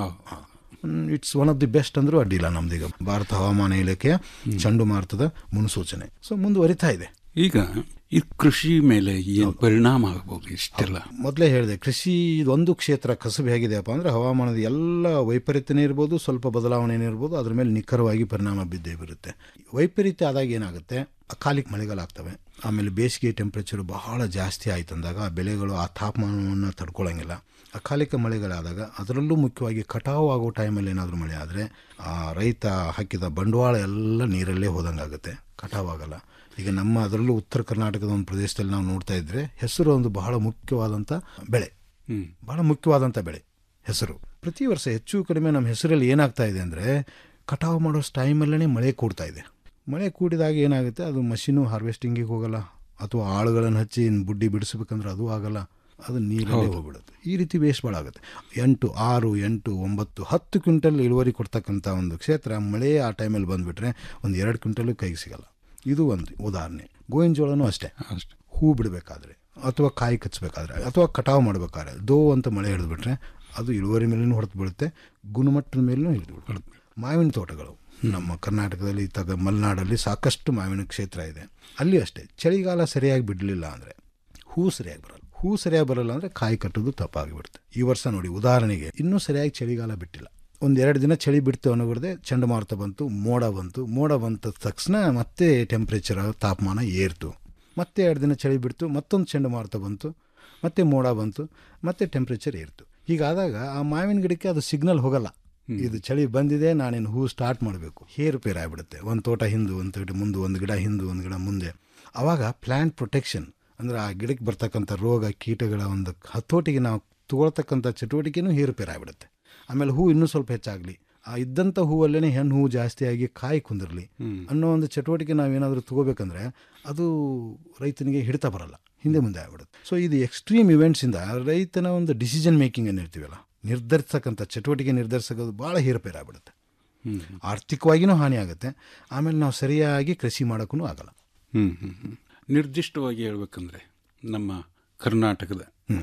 [SPEAKER 1] it's one of the best ಅಂದರೂ ಅಡ್ಡಿಲ್ಲ ನಮ್ದೀಗ ಭಾರತ ಹವಾಮಾನ ಇಲಾಖೆಯ ಚಂಡಮಾರುತದ ಮುನ್ಸೂಚನೆ ಸೊ ಮುಂದುವರಿತಾ ಇದೆ
[SPEAKER 25] ಈಗ ಈ ಕೃಷಿ ಮೇಲೆ ಏನು ಪರಿಣಾಮ ಆಗ್ಬೋದು ಇಷ್ಟೆಲ್ಲ
[SPEAKER 1] ಮೊದಲೇ ಹೇಳಿದೆ ಕೃಷಿ ಒಂದು ಕ್ಷೇತ್ರ ಕಸಬು ಹೇಗಿದೆಯಪ್ಪ ಅಂದರೆ ಹವಾಮಾನದ ಎಲ್ಲ ವೈಪರೀತ್ಯನೇ ಇರ್ಬೋದು ಸ್ವಲ್ಪ ಬದಲಾವಣೆನೇ ಇರ್ಬೋದು ಅದ್ರ ಮೇಲೆ ನಿಖರವಾಗಿ ಪರಿಣಾಮ ಬಿದ್ದೇ ಬರುತ್ತೆ ವೈಪರೀತ್ಯ ಆದಾಗ ಏನಾಗುತ್ತೆ ಅಕಾಲಿಕ ಮಳೆಗಾಲ ಆಗ್ತವೆ ಆಮೇಲೆ ಬೇಸಿಗೆ ಟೆಂಪ್ರೇಚರ್ ಬಹಳ ಜಾಸ್ತಿ ಆಯ್ತು ಅಂದಾಗ ಆ ಬೆಳೆಗಳು ಆ ತಾಪಮಾನವನ್ನು ತಡ್ಕೊಳ್ಳೋಂಗಿಲ್ಲ ಅಕಾಲಿಕ ಮಳೆಗಳಾದಾಗ ಅದರಲ್ಲೂ ಮುಖ್ಯವಾಗಿ ಕಟಾವು ಆಗೋ ಟೈಮಲ್ಲಿ ಏನಾದರೂ ಮಳೆ ಆದರೆ ಆ ರೈತ ಹಾಕಿದ ಬಂಡವಾಳ ಎಲ್ಲ ನೀರಲ್ಲೇ ಹೋದಂಗಾಗುತ್ತೆ ಕಟಾವು ಆಗಲ್ಲ ಈಗ ನಮ್ಮ ಅದರಲ್ಲೂ ಉತ್ತರ ಕರ್ನಾಟಕದ ಒಂದು ಪ್ರದೇಶದಲ್ಲಿ ನಾವು ನೋಡ್ತಾ ಇದ್ರೆ ಹೆಸರು ಒಂದು ಬಹಳ ಮುಖ್ಯವಾದಂಥ ಬೆಳೆ ಬಹಳ ಮುಖ್ಯವಾದಂಥ ಬೆಳೆ ಹೆಸರು ಪ್ರತಿ ವರ್ಷ ಹೆಚ್ಚು ಕಡಿಮೆ ನಮ್ಮ ಹೆಸರಲ್ಲಿ ಏನಾಗ್ತಾ ಇದೆ ಅಂದರೆ ಕಟಾವು ಮಾಡೋ ಟೈಮಲ್ಲೇ ಮಳೆ ಕೂಡ್ತಾ ಇದೆ ಮಳೆ ಕೂಡಿದಾಗ ಏನಾಗುತ್ತೆ ಅದು ಮಷೀನು ಹಾರ್ವೆಸ್ಟಿಂಗಿಗೆ ಹೋಗಲ್ಲ ಅಥವಾ ಆಳುಗಳನ್ನು ಹಚ್ಚಿ ಇನ್ನು ಬುಡ್ಡಿ ಬಿಡಿಸ್ಬೇಕಂದ್ರೆ ಅದು ಆಗಲ್ಲ ಅದು ನೀರಲ್ಲೇ ಹೋಗ್ಬಿಡುತ್ತೆ ಈ ರೀತಿ ವೇಸ್ಟ್ ಭಾಳ ಆಗುತ್ತೆ ಎಂಟು ಆರು ಎಂಟು ಒಂಬತ್ತು ಹತ್ತು ಕ್ವಿಂಟಲ್ ಇಳುವರಿ ಕೊಡ್ತಕ್ಕಂಥ ಒಂದು ಕ್ಷೇತ್ರ ಮಳೆ ಆ ಟೈಮಲ್ಲಿ ಬಂದುಬಿಟ್ರೆ ಒಂದು ಎರಡು ಕ್ವಿಂಟಲು ಕೈಗೆ ಸಿಗಲ್ಲ ಇದು ಒಂದು ಉದಾಹರಣೆ ಗೋವಿನ ಜೋಳನೂ ಅಷ್ಟೇ ಹೂ ಬಿಡಬೇಕಾದ್ರೆ ಅಥವಾ ಕಾಯಿ ಕಚ್ಚಬೇಕಾದ್ರೆ ಅಥವಾ ಕಟಾವು ಮಾಡಬೇಕಾದ್ರೆ ದೋ ಅಂತ ಮಳೆ ಹಿಡಿದ್ಬಿಟ್ರೆ ಅದು ಇಳುವರಿ ಮೇಲೂ ಹೊಡೆದು ಬೀಳುತ್ತೆ ಗುಣಮಟ್ಟದ ಮೇಲೂ ಹಿಡಿದು ಬಿಡುತ್ತೆ ಮಾವಿನ ತೋಟಗಳು ನಮ್ಮ ಕರ್ನಾಟಕದಲ್ಲಿ ಇತ್ತಾಗ ಮಲೆನಾಡಲ್ಲಿ ಸಾಕಷ್ಟು ಮಾವಿನ ಕ್ಷೇತ್ರ ಇದೆ ಅಲ್ಲಿ ಅಷ್ಟೇ ಚಳಿಗಾಲ ಸರಿಯಾಗಿ ಬಿಡಲಿಲ್ಲ ಅಂದರೆ ಹೂ ಸರಿಯಾಗಿ ಬರಲ್ಲ ಹೂ ಸರಿಯಾಗಿ ಬರಲ್ಲ ಅಂದರೆ ಕಾಯಿ ಕಟ್ಟೋದು ತಪ್ಪಾಗಿಬಿಡುತ್ತೆ ಈ ವರ್ಷ ನೋಡಿ ಉದಾಹರಣೆಗೆ ಇನ್ನೂ ಸರಿಯಾಗಿ ಚಳಿಗಾಲ ಬಿಟ್ಟಿಲ್ಲ ಒಂದು ಎರಡು ದಿನ ಚಳಿ ಬಿಡ್ತು ಅನ್ನೋಬಿಡದೆ ಚಂಡಮಾರುತ ಬಂತು ಮೋಡ ಬಂತು ಮೋಡ ಬಂದ ತಕ್ಷಣ ಮತ್ತೆ ಟೆಂಪ್ರೇಚರ್ ತಾಪಮಾನ ಏರ್ತು ಮತ್ತೆ ಎರಡು ದಿನ ಚಳಿ ಬಿಡ್ತು ಮತ್ತೊಂದು ಚಂಡಮಾರುತ ಬಂತು ಮತ್ತೆ ಮೋಡ ಬಂತು ಮತ್ತೆ ಟೆಂಪ್ರೇಚರ್ ಏರ್ತು ಹೀಗಾದಾಗ ಆ ಮಾವಿನ ಗಿಡಕ್ಕೆ ಅದು ಸಿಗ್ನಲ್ ಹೋಗಲ್ಲ ಇದು ಚಳಿ ಬಂದಿದೆ ನಾನೇನು ಹೂ ಸ್ಟಾರ್ಟ್ ಮಾಡಬೇಕು ಹೇರುಪೇರು ಆಗಿಬಿಡುತ್ತೆ ಒಂದು ತೋಟ ಹಿಂದು ಒಂದು ತೋಟ ಮುಂದೆ ಒಂದು ಗಿಡ ಹಿಂದು ಒಂದು ಗಿಡ ಮುಂದೆ ಆವಾಗ ಪ್ಲ್ಯಾಂಟ್ ಪ್ರೊಟೆಕ್ಷನ್ ಅಂದರೆ ಆ ಗಿಡಕ್ಕೆ ಬರ್ತಕ್ಕಂಥ ರೋಗ ಕೀಟಗಳ ಒಂದು ಹತೋಟಿಗೆ ನಾವು ತಗೊಳ್ತಕ್ಕಂಥ ಚಟುವಟಿಕೆನೂ ಹೇರುಪೇರು ಆಗಿಬಿಡುತ್ತೆ ಆಮೇಲೆ ಹೂ ಇನ್ನೂ ಸ್ವಲ್ಪ ಹೆಚ್ಚಾಗಲಿ ಆ ಇದ್ದಂಥ ಹೂವಲ್ಲೇ ಹೆಣ್ಣು ಹೂವು ಜಾಸ್ತಿಯಾಗಿ ಕಾಯಿ ಕುಂದಿರಲಿ ಅನ್ನೋ ಒಂದು ಚಟುವಟಿಕೆ ನಾವೇನಾದರೂ ತಗೋಬೇಕಂದ್ರೆ ಅದು ರೈತನಿಗೆ ಹಿಡಿತ ಬರಲ್ಲ ಹಿಂದೆ ಮುಂದೆ ಆಗ್ಬಿಡುತ್ತೆ ಸೊ ಇದು ಎಕ್ಸ್ಟ್ರೀಮ್ ಇವೆಂಟ್ಸಿಂದ ರೈತನ ಒಂದು ಡಿಸಿಷನ್ ಮೇಕಿಂಗ್ ಏನು ಹೇಳ್ತೀವಲ್ಲ ನಿರ್ಧರಿಸಕ್ಕಂಥ ಚಟುವಟಿಕೆ ನಿರ್ಧರಿಸೋದು ಭಾಳ ಹೇರುಪೇರು ಆಗ್ಬಿಡುತ್ತೆ ಆರ್ಥಿಕವಾಗಿಯೂ ಹಾನಿ ಆಗುತ್ತೆ ಆಮೇಲೆ ನಾವು ಸರಿಯಾಗಿ ಕೃಷಿ ಮಾಡೋಕ್ಕೂ ಆಗಲ್ಲ
[SPEAKER 25] ಹ್ಮ್ ಹ್ಮ್ ಹ್ಮ್. ನಿರ್ದಿಷ್ಟವಾಗಿ ಹೇಳ್ಬೇಕಂದ್ರೆ ನಮ್ಮ ಕರ್ನಾಟಕದ